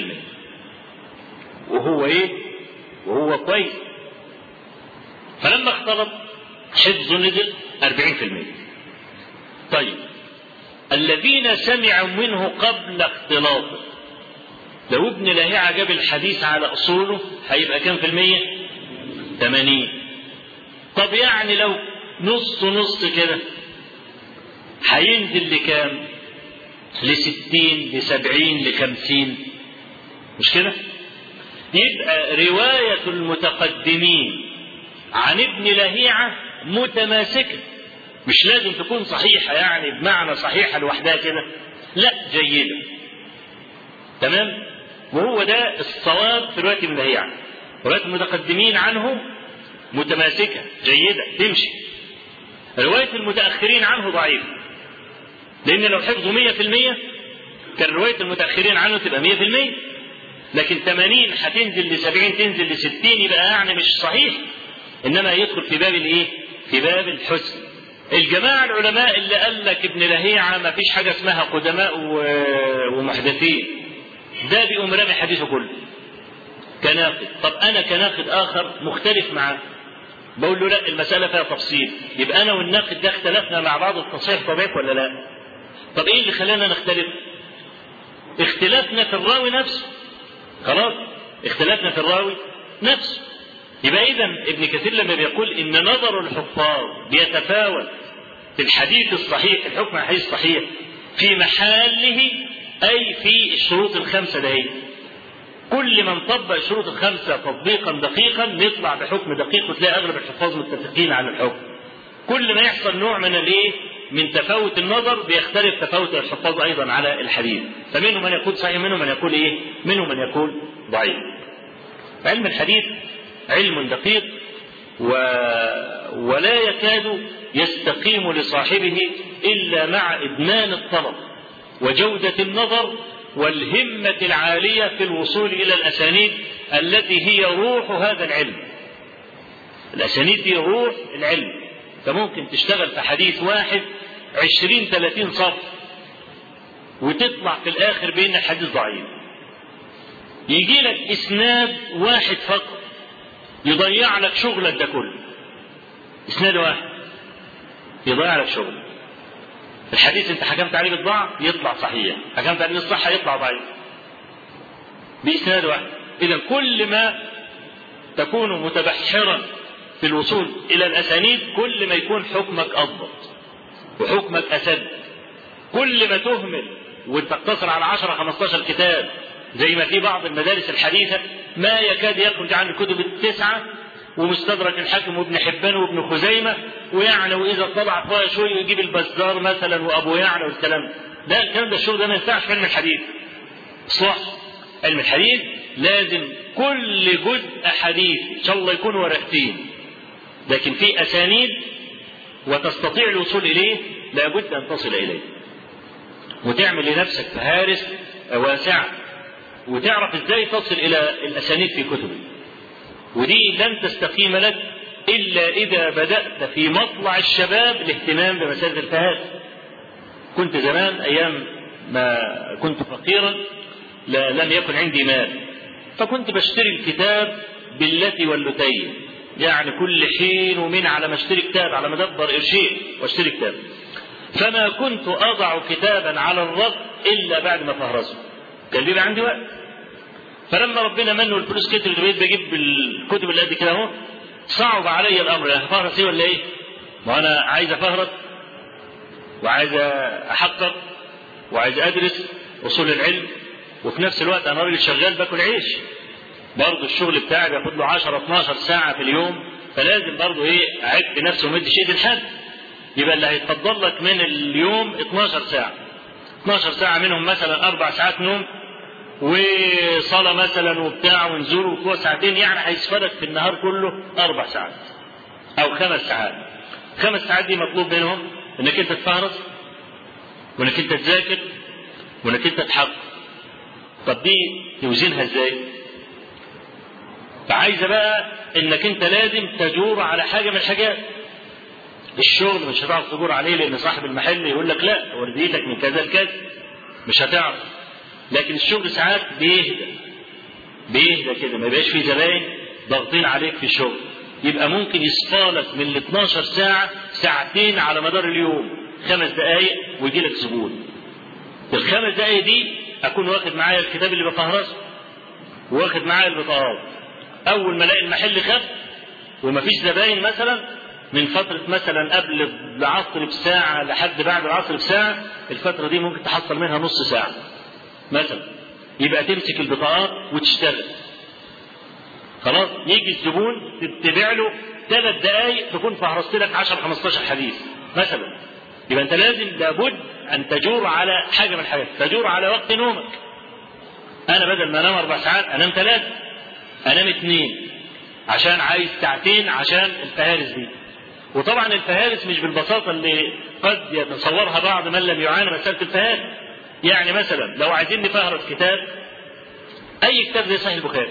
وهو ايه وهو كويس فلما اختلط حفظه نزل 40% طيب الذين سمعوا منه قبل اختلاطه لو ابن لهيعة جاب الحديث على أصوله هيبقى كام في المية؟ 80 طب يعني لو نص نص كده هينزل لكام؟ لستين لسبعين لخمسين مش كده؟ يبقى رواية المتقدمين عن ابن لهيعة متماسكة مش لازم تكون صحيحة يعني بمعنى صحيحة لوحدها كده لا جيدة تمام وهو ده الصواب في رواية ابن لهيعة رواية المتقدمين عنه متماسكة جيدة تمشي رواية المتأخرين عنه ضعيفة لأن لو حفظوا مية في المية كان رواية المتأخرين عنه تبقى مية في المية لكن 80 هتنزل ل 70 تنزل ل 60 يبقى يعني مش صحيح انما يدخل في باب الايه؟ في باب الحسن. الجماعه العلماء اللي قال لك ابن لهيعه ما فيش حاجه اسمها قدماء ومحدثين. ده بيقوم رامي حديثه كله. كناقد، طب انا كناقد اخر مختلف معاه. بقول له لا المساله فيها تفصيل، يبقى انا والناقد ده اختلفنا مع بعض التصحيح طبيعي ولا لا؟ طب ايه اللي خلانا نختلف؟ اختلافنا في الراوي نفسه. خلاص اختلافنا في الراوي نفسه يبقى اذا ابن كثير لما بيقول ان نظر الحفاظ بيتفاوت في الحديث الصحيح الحكم على الحديث الصحيح في محله اي في الشروط الخمسه دهي كل ما نطبق الشروط الخمسة تطبيقا دقيقا نطلع بحكم دقيق وتلاقي أغلب الحفاظ متفقين على الحكم كل ما يحصل نوع من الايه من تفاوت النظر بيختلف تفاوت الحفاظ ايضا على الحديث فمنهم من يقول صحيح منهم من يقول ايه منهم من يقول ضعيف علم الحديث علم دقيق و... ولا يكاد يستقيم لصاحبه الا مع ادمان الطلب وجوده النظر والهمه العاليه في الوصول الى الاسانيد التي هي روح هذا العلم الاسانيد دي روح العلم فممكن تشتغل في حديث واحد عشرين ثلاثين صف وتطلع في الآخر بأن الحديث ضعيف يجي لك إسناد واحد فقط يضيع لك شغلك ده كله إسناد واحد يضيع لك شغلك الحديث انت حكمت عليه بالضعف يطلع صحيح حكمت عليه بالصحة يطلع ضعيف بإسناد واحد إذا كل ما تكون متبحرا في الوصول إلى الأسانيد كل ما يكون حكمك أضبط وحكمك أسد كل ما تهمل وتقتصر على 10 15 كتاب زي ما في بعض المدارس الحديثة ما يكاد يخرج عن الكتب التسعة ومستدرك الحاكم وابن حبان وابن خزيمة ويعني وإذا طلع فيها شوية يجيب البزار مثلا وأبو يعلى والكلام ده الكلام ده الشغل ده ما ينفعش في علم الحديث صح علم الحديث لازم كل جزء حديث إن شاء الله يكون ورقتين لكن في أسانيد وتستطيع الوصول إليه لابد أن تصل إليه وتعمل لنفسك فهارس واسعة وتعرف ازاي تصل إلى الأسانيد في كتبك ودي لن تستقيم لك إلا إذا بدأت في مطلع الشباب الاهتمام بمسألة الفهارس كنت زمان أيام ما كنت فقيرا لا لم يكن عندي مال فكنت بشتري الكتاب بالتي واللتين يعني كل حين ومن على ما اشتري كتاب على ما ادبر قرشين واشتري كتاب فما كنت اضع كتابا على الرف الا بعد ما فهرسه كان بيبقى عندي وقت فلما ربنا منه الفلوس كترت بقيت بجيب الكتب اللي قد كده اهو صعب علي الامر يعني هفهرس ايه ولا ايه؟ ما انا عايز افهرس وعايز احقق وعايز ادرس اصول العلم وفي نفس الوقت انا راجل شغال باكل عيش برضه الشغل بتاعي بياخد له 10 12 ساعه في اليوم فلازم برضه ايه اعد نفسي ومد ايدي لحد يبقى اللي هيتفضل لك من اليوم 12 ساعه 12 ساعه منهم مثلا اربع ساعات نوم وصلاه مثلا وبتاع ونزول وقوه ساعتين يعني هيسفلك في النهار كله اربع ساعات او خمس ساعات خمس ساعات دي مطلوب منهم انك انت تفهرس وانك انت تذاكر وانك انت تحقق طب دي توزنها ازاي؟ فعايزه بقى انك انت لازم تجور على حاجه من الحاجات الشغل مش هتعرف تجور عليه لان صاحب المحل يقول لك لا ورديتك من كذا لكذا مش هتعرف لكن الشغل ساعات بيهدى بيهدى كده ما يبقاش في زباين ضاغطين عليك في الشغل يبقى ممكن يصفالك من ال 12 ساعة ساعتين على مدار اليوم خمس دقايق ويجي لك زبون الخمس دقايق دي أكون واخد معايا الكتاب اللي بفهرسه واخد معايا البطاقات أول ما ألاقي المحل خف ومفيش زباين مثلا من فترة مثلا قبل العصر بساعة لحد بعد العصر بساعة الفترة دي ممكن تحصل منها نص ساعة مثلا يبقى تمسك البطاقات وتشتغل خلاص يجي الزبون تتبع له ثلاث دقائق تكون فهرست لك 10 15 حديث مثلا يبقى انت لازم لابد ان تجور على حاجه من الحاجات تجور على وقت نومك انا بدل ما انام اربع ساعات انام ثلاثه انام اثنين عشان عايز ساعتين عشان الفهارس دي وطبعا الفهارس مش بالبساطه اللي قد يتصورها بعض من لم يعاني مساله الفهارس يعني مثلا لو عايزين نفهرس كتاب اي كتاب زي صحيح البخاري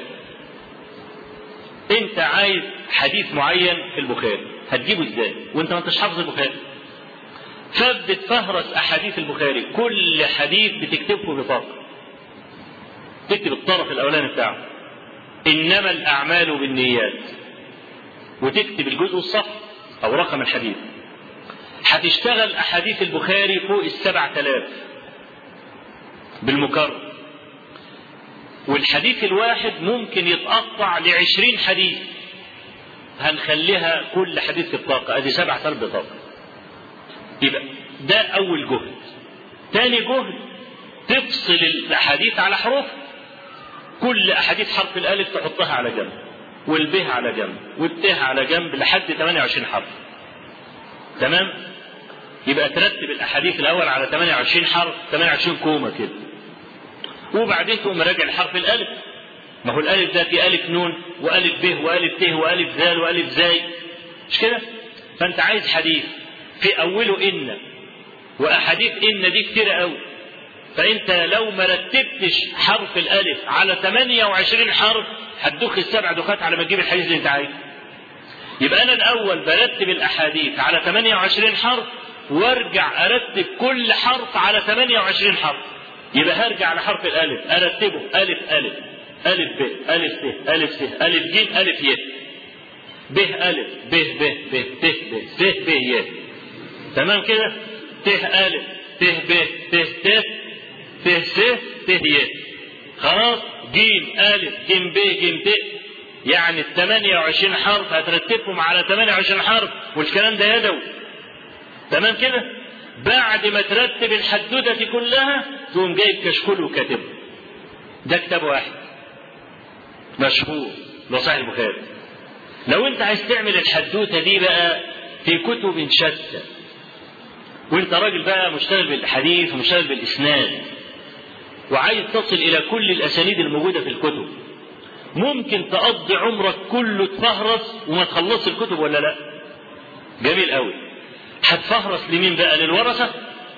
انت عايز حديث معين في البخاري هتجيبه ازاي وانت ما انتش حافظ البخاري فبتفهرس احاديث البخاري كل حديث بتكتبه بطاقه تكتب الطرف الاولاني بتاعه انما الاعمال بالنيات وتكتب الجزء الصف او رقم الحديث هتشتغل احاديث البخاري فوق السبع تلاف بالمكرر والحديث الواحد ممكن يتقطع لعشرين حديث هنخليها كل حديث في بطاقة ادي سبع تلاف بطاقة يبقى ده اول جهد تاني جهد تفصل الاحاديث على حروف كل احاديث حرف الالف تحطها على جنب والبه على جنب والته على جنب لحد 28 حرف تمام يبقى ترتب الاحاديث الاول على 28 حرف 28 كومه كده وبعدين تقوم راجع لحرف الالف ما هو الالف ده في الف نون والف ب والف ت والف ذال والف زاي مش كده فانت عايز حديث في اوله ان واحاديث ان دي كتير قوي فانت لو ما رتبتش حرف الالف على 28 حرف هتدخ السبع دخات على ما تجيب الحديث اللي انت عايزه يبقى انا الاول برتب الاحاديث على 28 حرف وارجع ارتب كل حرف على 28 حرف يبقى هرجع على حرف الالف ارتبه الف الف الف ب الف ت الف س الف ج الف ي ب الف ب ب ب ت ب س ب ي تمام كده ت الف ت ب ت ت ت س ت ي خلاص ج الف ج ب ج ت يعني ال 28 حرف هترتبهم على 28 حرف والكلام ده يدوي تمام كده بعد ما ترتب الحدوته دي كلها تقوم جايب كشكول وكاتبه ده كتاب واحد مشهور ده صحيح البخاري لو انت عايز تعمل الحدوته دي بقى في كتب شتى وانت راجل بقى مشتغل بالحديث ومشتغل بالاسناد وعايز تصل الى كل الاسانيد الموجوده في الكتب ممكن تقضي عمرك كله تفهرس وما تخلصش الكتب ولا لا جميل قوي هتفهرس لمين بقى للورثه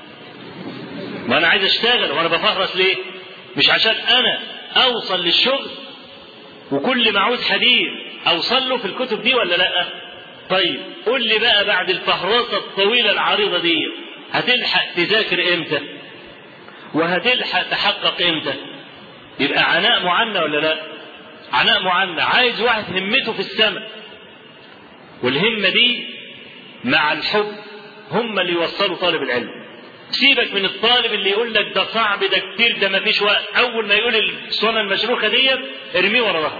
ما انا عايز اشتغل وانا بفهرس ليه مش عشان انا اوصل للشغل وكل ما عاوز حديث اوصل له في الكتب دي ولا لا طيب قول لي بقى بعد الفهرسه الطويله العريضه دي هتلحق تذاكر امتى وهتلحق تحقق امتى يبقى عناء معنى ولا لا عناء معنى عايز واحد همته في السماء والهمة دي مع الحب هم اللي يوصلوا طالب العلم سيبك من الطالب اللي يقول لك ده صعب ده كتير ده ما فيش وقت اول ما يقول السنه المشروخه دي ارميه ورا ظهره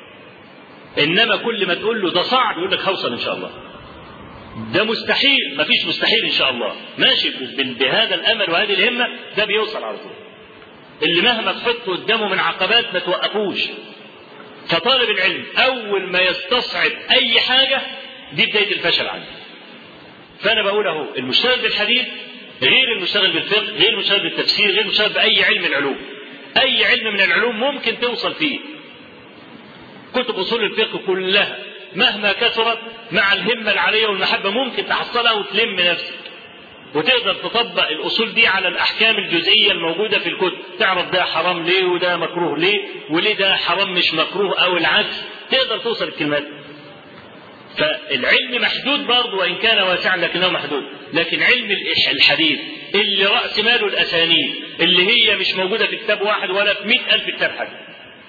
انما كل ما تقول له ده صعب يقول لك هوصل ان شاء الله ده مستحيل ما فيش مستحيل ان شاء الله ماشي بهذا الامل وهذه الهمه ده بيوصل على طول اللي مهما تحطه قدامه من عقبات ما توقفوش فطالب العلم اول ما يستصعب اي حاجه دي بدايه الفشل عنده فانا بقول اهو المشتغل بالحديث غير المشتغل بالفقه غير المشتغل بالتفسير غير المشتغل باي علم من العلوم اي علم من العلوم ممكن توصل فيه كتب اصول الفقه كلها مهما كثرت مع الهمه العاليه والمحبه ممكن تحصلها وتلم نفسك وتقدر تطبق الاصول دي على الاحكام الجزئيه الموجوده في الكتب تعرف ده حرام ليه وده مكروه ليه وليه ده حرام مش مكروه او العكس تقدر توصل الكلمات فالعلم محدود برضه وان كان واسعا لكنه محدود لكن علم الحديث اللي راس ماله الاسانيد اللي هي مش موجوده في كتاب واحد ولا في مئة الف كتاب حاجه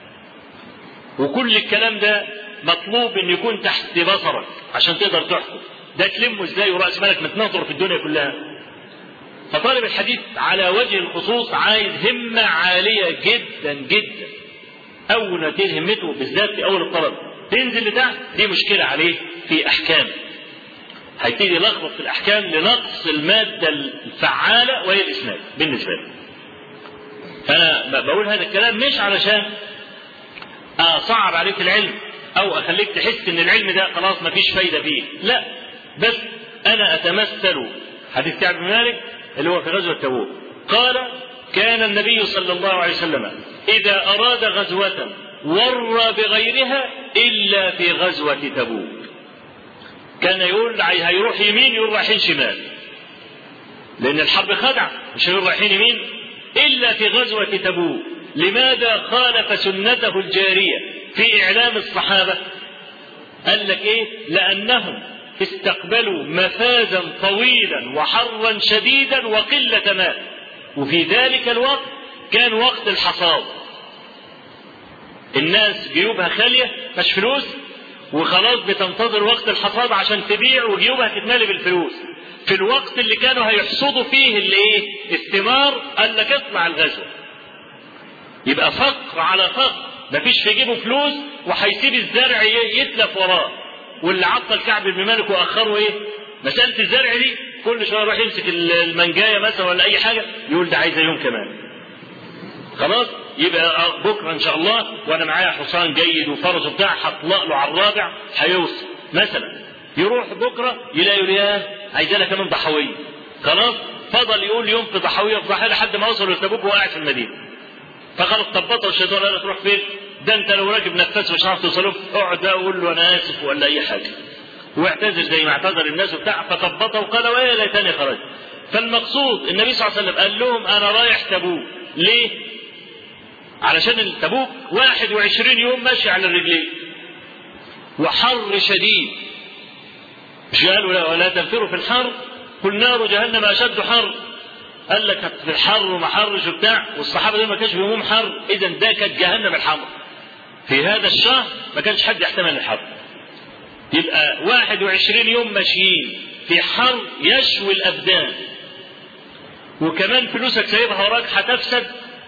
وكل الكلام ده مطلوب ان يكون تحت بصرك عشان تقدر تحكم ده تلمه ازاي وراس مالك متناطر في الدنيا كلها فطالب الحديث على وجه الخصوص عايز همة عالية جدا جدا أول ما تنتهي همته بالذات في أول الطلب تنزل لتحت دي مشكلة عليه في أحكام هيبتدي يلخبط في الأحكام لنقص المادة الفعالة وهي الإسناد بالنسبة له فأنا بقول هذا الكلام مش علشان أصعب عليك العلم أو أخليك تحس إن العلم ده خلاص مفيش فايدة فيه لا بس أنا أتمثل حديث كعب بن مالك اللي هو في غزوة تبوك قال كان النبي صلى الله عليه وسلم إذا أراد غزوة ور بغيرها إلا في غزوة تبوك كان يقول هيروح يمين يقول رايحين شمال لأن الحرب خدعة مش هيقول رايحين يمين إلا في غزوة تبوك لماذا خالف سنته الجارية في إعلام الصحابة قال لك إيه لأنهم استقبلوا مفازا طويلا وحرا شديدا وقلة ماء وفي ذلك الوقت كان وقت الحصاد الناس جيوبها خالية مش فلوس وخلاص بتنتظر وقت الحصاد عشان تبيع وجيوبها تتملي بالفلوس في الوقت اللي كانوا هيحصدوا فيه اللي ايه الثمار قال لك اطلع الغزوة يبقى فقر على فقر مفيش في جيبه فلوس وهيسيب الزرع يتلف وراه واللي عطل كعب بن مالك واخره ايه؟ مساله الزرع دي كل شويه يروح يمسك المنجايه مثلا ولا اي حاجه يقول ده عايزه يوم كمان. خلاص؟ يبقى بكره ان شاء الله وانا معايا حصان جيد وفرس وبتاع هطلق له على الرابع هيوصل مثلا يروح بكره يلاقي يقول ياه عايز لها كمان ضحويه خلاص فضل يقول يوم في ضحويه في ضحويه لحد ما وصل لتبوك وهو قاعد في المدينه فخلاص طبطه الشيطان قال له تروح فين؟ ده انت لو راكب نفس مش هتعرف توصله اقعد بقى وقول له انا اسف ولا اي حاجه واعتذر زي ما اعتذر الناس وبتاع فثبته وقال ويا ليتني خرجت فالمقصود النبي صلى الله عليه وسلم قال لهم انا رايح تبوك ليه؟ علشان تبوك 21 يوم ماشي على الرجلين وحر شديد مش قالوا لا ولا تنفروا في الحر قل نار جهنم اشد حر قال لك في الحر وما حرش وبتاع والصحابه دول ما كانش بيهمهم حر اذا ده كانت جهنم الحمر في هذا الشهر ما كانش حد يحتمل الحر يبقى 21 يوم ماشيين في حر يشوي الابدان وكمان فلوسك سايبها وراك هتفسد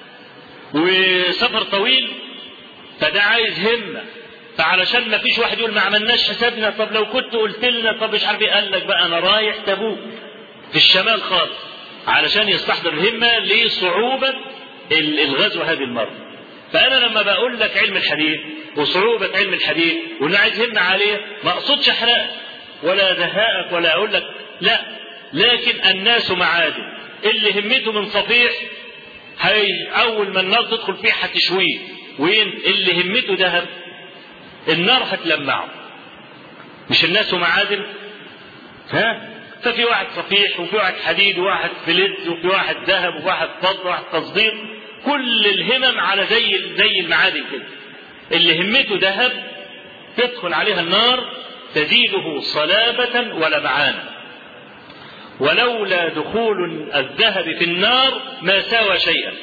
وسفر طويل فده عايز همه فعلشان ما فيش واحد يقول ما عملناش حسابنا طب لو كنت قلت لنا طب مش عارف ايه قال لك بقى انا رايح تبوك في الشمال خالص علشان يستحضر همه لصعوبه الغزو هذه المره فانا لما بقول لك علم الحديث وصعوبه علم الحديث وان عايز همه عليه ما اقصدش احرقك ولا زهقك ولا اقول لك لا لكن الناس معادن اللي همته من صفيح هي اول ما النار تدخل فيه هتشويه وين اللي همته ذهب النار هتلمعه مش الناس معادن ها ففي واحد صفيح وفي واحد حديد وواحد فلز وفي واحد ذهب وواحد فضه وواحد تصدير كل الهمم على زي زي المعادن كده اللي همته ذهب تدخل عليها النار تزيده صلابة ولمعانا ولولا دخول الذهب في النار ما ساوى شيئا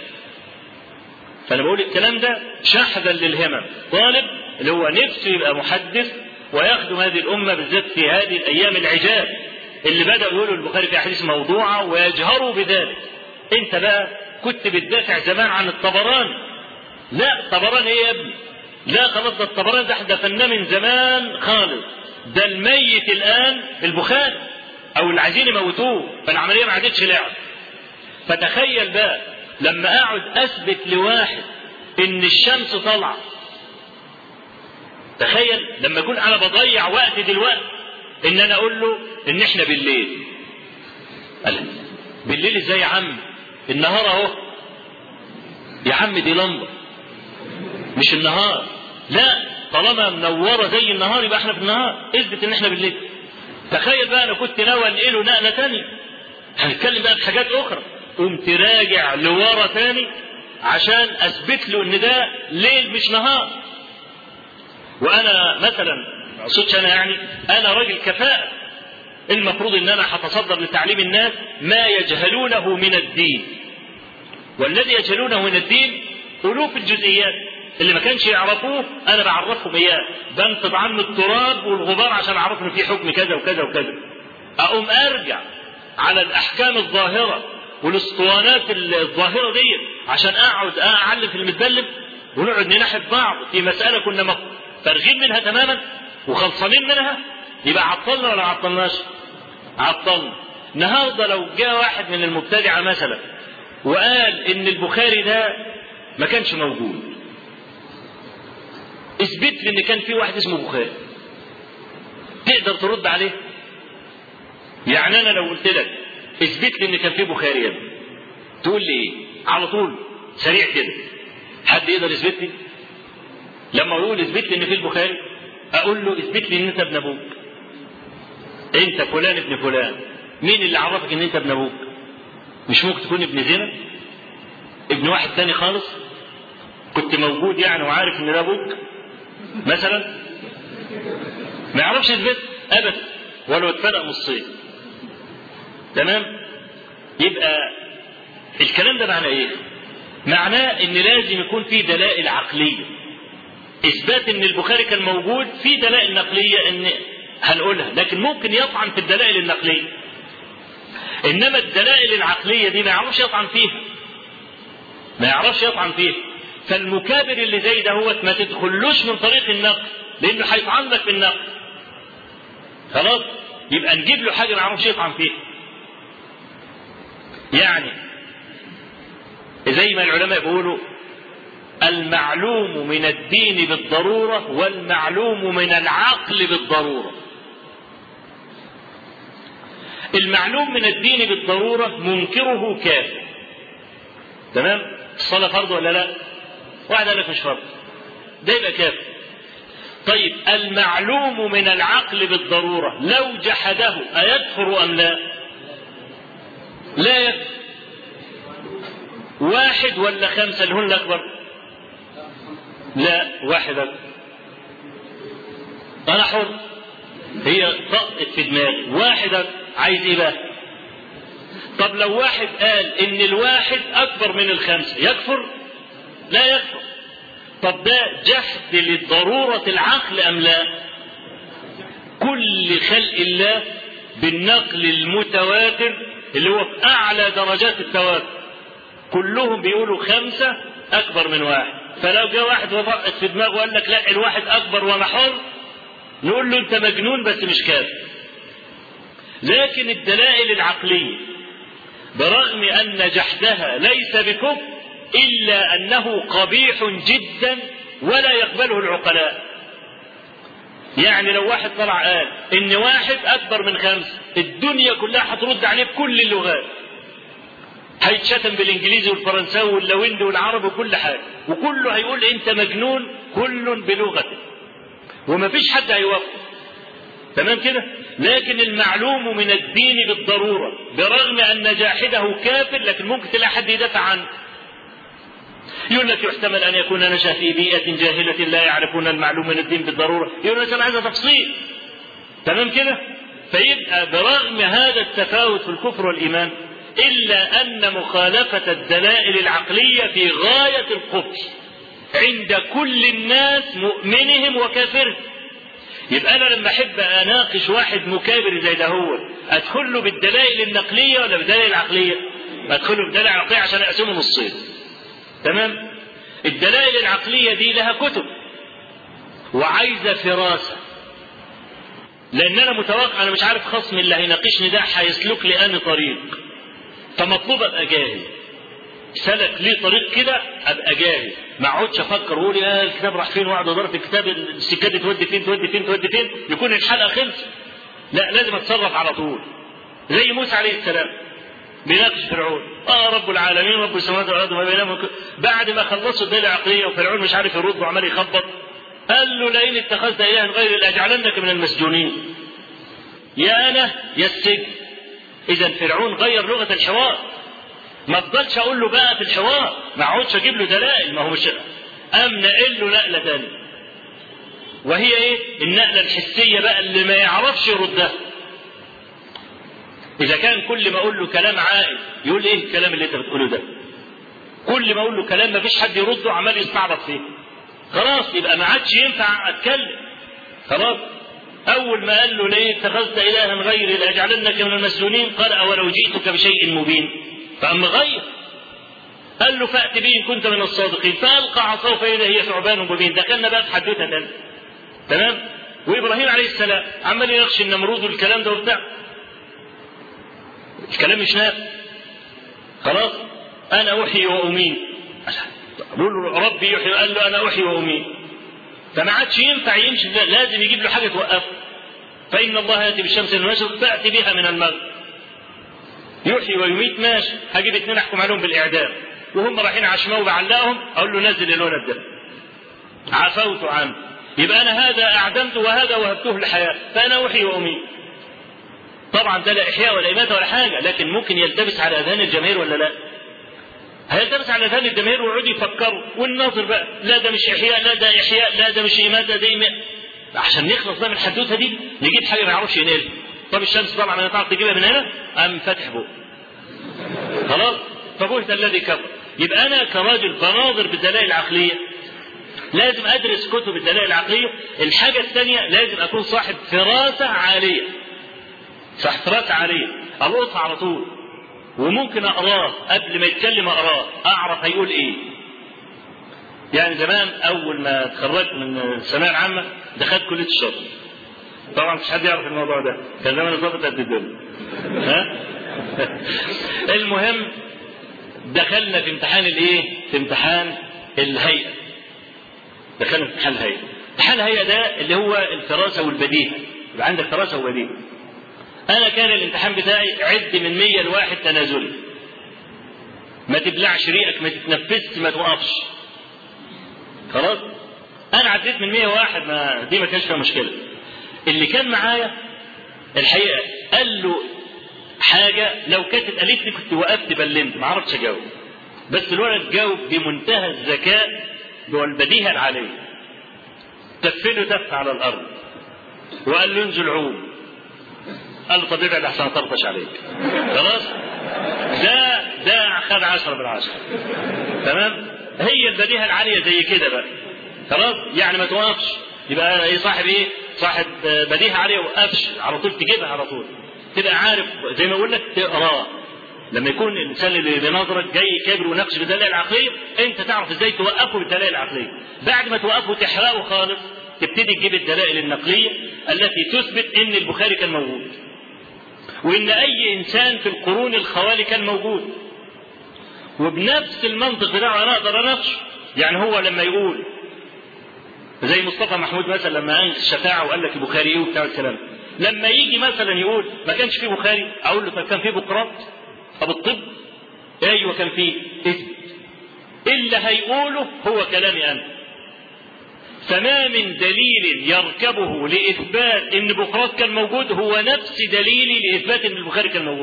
فانا بقول الكلام ده شحذا للهمم طالب اللي هو نفسه يبقى محدث ويخدم هذه الامه بالذات في هذه الايام العجاب اللي بدا يقولوا البخاري في احاديث موضوعه ويجهروا بذلك انت بقى كنت بتدافع زمان عن الطبراني لا طبراني ايه يا ابني لا خلاص ده الطبراني ده احنا دفناه من زمان خالص ده الميت الان البخاري او اللي عايزين يموتوه فالعمليه ما عادتش لعب فتخيل بقى لما اقعد اثبت لواحد ان الشمس طالعه تخيل لما اكون انا بضيع وقت دلوقتي ان انا اقول له ان احنا بالليل قال بالليل ازاي يا عم النهار اهو يا عم دي لمبه مش النهار لا طالما منوره زي النهار يبقى احنا في النهار اثبت ان احنا بالليل تخيل بقى انا كنت ناوي انقله نقله تانية هنتكلم بقى في حاجات اخرى قمت راجع لورا تاني عشان اثبت له ان ده ليل مش نهار وانا مثلا ما اقصدش انا يعني انا راجل كفاءه المفروض ان انا هتصدر لتعليم الناس ما يجهلونه من الدين والذي يجهلونه من الدين الوف الجزئيات اللي ما كانش يعرفوه انا بعرفهم اياه بنفض عنه التراب والغبار عشان اعرفهم في حكم كذا وكذا وكذا اقوم ارجع على الاحكام الظاهره والاسطوانات الظاهره دي عشان اقعد اعلم في المتبلم ونقعد ننحب بعض في مساله كنا فارغين منها تماما وخلصانين منها يبقى عطلنا ولا عطلناش؟ عطلنا النهارده لو جاء واحد من المبتدعه مثلا وقال ان البخاري ده ما كانش موجود اثبت لي ان كان في واحد اسمه بخاري تقدر ترد عليه يعني انا لو قلت لك اثبت لي ان كان في بخاري يا تقول لي ايه على طول سريع كده حد يقدر يثبت لي لما اقول اثبت لي ان في البخاري اقول له اثبت لي ان انت ابن ابوك انت فلان ابن فلان مين اللي عرفك ان انت ابن ابوك مش ممكن تكون ابن زنا ابن واحد تاني خالص كنت موجود يعني وعارف ان ده ابوك مثلا ما يعرفش يثبت ابدا ولو اتفرق نصين تمام يبقى الكلام ده معناه ايه معناه ان لازم يكون في دلائل عقليه اثبات ان البخاري كان موجود في دلائل نقليه ان هنقولها لكن ممكن يطعن في الدلائل النقليه انما الدلائل العقليه دي ما يعرفش يطعن فيها ما يعرفش يطعن فيها فالمكابر اللي زي ده هو ما تدخلوش من طريق النقل لانه هيطعن لك في النقل خلاص يبقى نجيب له حاجه ما يعرفش يطعن فيها يعني زي ما العلماء بيقولوا المعلوم من الدين بالضرورة والمعلوم من العقل بالضرورة المعلوم من الدين بالضرورة منكره كافر تمام الصلاة فرض ولا لا واحد قال لك مش فرض ده يبقى كافر طيب المعلوم من العقل بالضرورة لو جحده أيكفر أم لا لا يكفر واحد ولا خمسة اللي هن الأكبر لا واحد أكبر أنا حر هي طقت في دماغي واحد أكبر عايز إيه بقى طب لو واحد قال إن الواحد أكبر من الخمسة يكفر لا يكفر طب ده جحد لضرورة العقل أم لا كل خلق الله بالنقل المتواتر اللي هو في أعلى درجات التواتر كلهم بيقولوا خمسة أكبر من واحد فلو جاء واحد وضعت في دماغه وقال لك لا الواحد أكبر وأنا حر نقول له أنت مجنون بس مش كافر لكن الدلائل العقلية برغم أن جحدها ليس بكفر إلا أنه قبيح جدا ولا يقبله العقلاء يعني لو واحد طلع قال إن واحد أكبر من خمسة الدنيا كلها هترد عليه بكل اللغات هيتشتم بالانجليزي والفرنساوي واللويندي والعربي وكل حاجه وكله هيقول انت مجنون كل بلغته ومفيش حد هيوافق تمام كده لكن المعلوم من الدين بالضروره برغم ان جاحده كافر لكن ممكن تلاقي حد يدافع عنه يقول لك يحتمل ان يكون نشا في بيئه جاهله لا يعرفون المعلوم من الدين بالضروره يقول لك انا عايز تفصيل تمام كده فيبقى برغم هذا التفاوت في الكفر والايمان إلا أن مخالفة الدلائل العقلية في غاية القبح عند كل الناس مؤمنهم وكافرهم يبقى أنا لما أحب أناقش واحد مكابر زي ده هو أدخل له بالدلائل النقلية ولا بالدلائل العقلية؟ أدخل له بالدلائل العقلية عشان أقسمه نصين تمام؟ الدلائل العقلية دي لها كتب وعايزة فراسة لأن أنا متوقع أنا مش عارف خصمي اللي هيناقشني ده هيسلك لي أنهي طريق فمطلوب ابقى جاهز سلك ليه طريق كده ابقى جاهز ما اقعدش افكر واقول يا الكتاب راح فين واقعد ادور في الكتاب السكه دي تودي فين تودي فين تودي فين يكون الحلقه خلصت لا لازم اتصرف على طول زي موسى عليه السلام بيناقش فرعون اه رب العالمين رب السماوات والارض وما بينهما بعد ما خلصوا الدليل العقليه وفرعون مش عارف يرد وعمال يخبط قال له لئن اتخذت الها غيري لاجعلنك من المسجونين يا انا يا السجن اذا فرعون غير لغه الحوار ما افضلش اقول له بقى في الحوار ما اقعدش اجيب له دلائل ما هو مش ام نقل له نقله ثانيه وهي ايه النقله الحسيه بقى اللي ما يعرفش يردها اذا كان كل ما اقول له كلام عائد يقول ايه الكلام اللي انت بتقوله ده كل ما اقول له كلام ما فيش حد يرده عمال يستعبط فيه خلاص يبقى ما عادش ينفع اتكلم خلاص أول ما قال له ليه اتخذت إلها غيري لأجعلنك من المسجونين قال أولو جئتك بشيء مبين فأما غير قال له فأت به إن كنت من الصادقين فألقى عصاه فإذا هي ثعبان مبين دخلنا بقى في حدوتة تانية تمام وإبراهيم عليه السلام عمال يناقش النمرود والكلام ده وبتاع الكلام مش نافع خلاص أنا أحيي وأميت قول له ربي يحيي قال له أنا أحيي وأميت فما عادش ينفع يمشي لازم يجيب له حاجه توقفه فان الله ياتي بالشمس من المشرق فاتي بها من المغرب يحيي ويميت ماشي هجيب اثنين احكم عليهم بالاعدام وهم رايحين عشماء وبعلقهم اقول له نزل الولد الدم عفوت عنه يبقى انا هذا اعدمته وهذا وهبته لحياه فانا احيي واميت طبعا ده لا احياء ولا اماته ولا حاجه لكن ممكن يلتبس على اذهان الجماهير ولا لا هيلتبس على اذهان الجماهير ويقعدوا يفكروا والناظر بقى لا ده مش احياء لا ده احياء لا ده مش اماته ده إماء. عشان نخلص بقى من الحدوته دي نجيب حاجه ما يعرفش ينقلها طب الشمس طبعا ما تعرف تجيبها من هنا قام فاتح بقه خلاص فبهت الذي كفر يبقى انا كراجل بناظر بالدلائل العقليه لازم ادرس كتب الدلائل العقليه الحاجه الثانيه لازم اكون صاحب فراسه عاليه صاحب فراسه عاليه القطها على طول وممكن اقراه قبل ما يتكلم اقراه اعرف هيقول ايه يعني زمان اول ما اتخرجت من الثانويه العامه دخلت كليه الشرطه طبعا مش حد يعرف الموضوع ده كان زمان الضابط قد الدنيا ها المهم دخلنا في امتحان الايه في امتحان الهيئة دخلنا في امتحان الهيئة امتحان الهيئة ده اللي هو الفراسة والبديهة يبقى عندك فراسة وبديهة أنا كان الامتحان بتاعي عد من 100 لواحد تنازلي ما تبلعش ريقك ما تتنفسش ما توقفش خلاص انا عديت من 101 ما دي ما كانش فيها مشكله اللي كان معايا الحقيقه قال له حاجه لو كانت اتقالت لي كنت وقفت بلمت ما عرفتش اجاوب بس الولد جاوب بمنتهى الذكاء والبديهه العاليه تفله تف على الارض وقال له انزل عوم قال له طب ابعد احسن اطرطش عليك خلاص ده ده خد عشرة من عشرة تمام هي البديهة العالية زي كده بقى خلاص يعني ما توقفش يبقى ايه صاحب ايه صاحب بديهة عالية وقفش على طول تجيبها على طول تبقى عارف زي ما اقول لك تقراه لما يكون الانسان اللي بنظرك جاي كابر ونقش بالدلائل العقليه انت تعرف ازاي توقفه بالدلائل العقليه بعد ما توقفه تحرقه خالص تبتدي تجيب الدلائل النقليه التي تثبت ان البخاري كان موجود وان اي انسان في القرون الخوالي كان موجود وبنفس المنطق بتاعه انا اقدر اناقشه يعني هو لما يقول زي مصطفى محمود مثلا لما انكر الشفاعه وقال لك البخاري ايه وبتاع الكلام لما يجي مثلا يقول ما كانش فيه بخاري اقول له طب كان فيه بقراط طب الطب ايوه كان فيه اثبت اللي هيقوله هو كلامي انا فما من دليل يركبه لإثبات أن بقراط كان موجود هو نفس دليلي لإثبات أن البخاري كان موجود.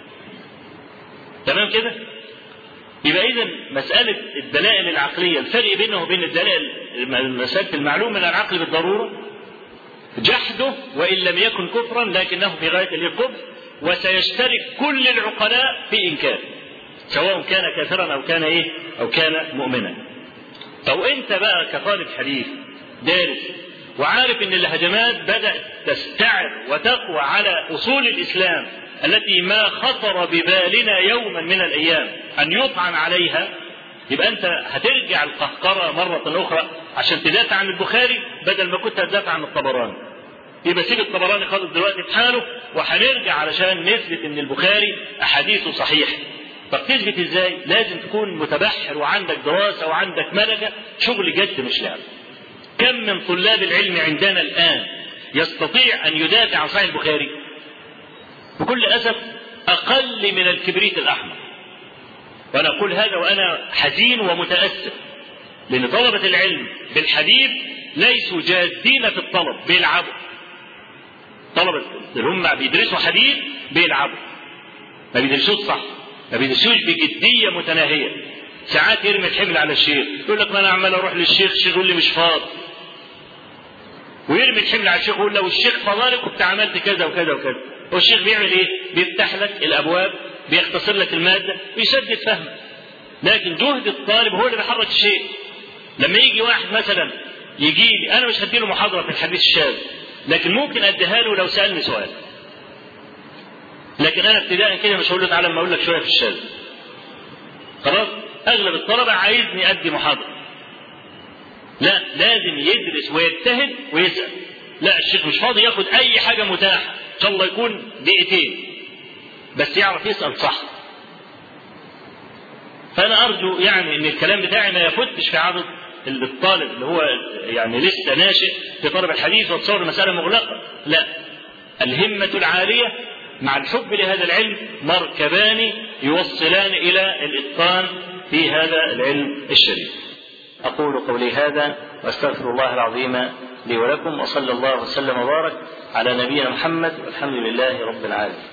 تمام كده؟ يبقى إذا مسألة الدلائل العقلية الفرق بينه وبين الدلائل مسألة المعلوم من العقل بالضرورة جحده وإن لم يكن كفرا لكنه في غاية الكفر وسيشترك كل العقلاء في إنكاره سواء كان كافرا أو كان إيه أو كان مؤمنا أو أنت بقى كطالب حديث دارس وعارف ان الهجمات بدات تستعر وتقوى على اصول الاسلام التي ما خطر ببالنا يوما من الايام ان يطعن عليها يبقى انت هترجع القهقرة مرة اخرى عشان تدافع عن البخاري بدل ما كنت هتدافع عن الطبراني يبقى سيب الطبراني خالص دلوقتي في حاله وهنرجع علشان نثبت ان البخاري احاديثه صحيحه طب تثبت ازاي؟ لازم تكون متبحر وعندك دراسه وعندك ملكه شغل جد مش لعب. كم من طلاب العلم عندنا الآن يستطيع أن يدافع عن صحيح البخاري بكل أسف أقل من الكبريت الأحمر وأنا أقول هذا وأنا حزين ومتأسف لأن طلبة العلم بالحديث ليسوا جادين في الطلب بيلعبوا طلبة اللي هم بيدرسوا حديث بيلعبوا ما بيدرسوش صح ما بيدرسوش بجدية متناهية ساعات يرمي الحمل على الشيخ يقول لك ما انا عمال اروح للشيخ الشيخ يقول لي مش فاضي ويرمي الحمل على الشيخ ويقول لو الشيخ فضلك كنت عملت كذا وكذا وكذا والشيخ بيعمل ايه بيفتح لك الابواب بيختصر لك الماده ويسدد فهمك لكن جهد الطالب هو اللي بيحرك الشيء لما يجي واحد مثلا يجي لي انا مش هديله محاضره في الحديث الشاذ لكن ممكن اديها له لو سالني سؤال لكن انا ابتداء كده مش هقول له تعالى اما اقول لك شويه في الشاذ خلاص اغلب الطلبه عايزني ادي محاضره لا لازم يدرس ويجتهد ويسال لا الشيخ مش فاضي ياخد اي حاجه متاحه ان شاء الله يكون دقيقتين بس يعرف يسال صح فانا ارجو يعني ان الكلام بتاعي ما يفتش في عدد الطالب اللي هو يعني لسه ناشئ في طلب الحديث وتصور المساله مغلقه لا الهمه العاليه مع الحب لهذا العلم مركبان يوصلان الى الاتقان في هذا العلم الشريف. اقول قولي هذا واستغفر الله العظيم لي ولكم وصلى الله وسلم وبارك على نبينا محمد والحمد لله رب العالمين.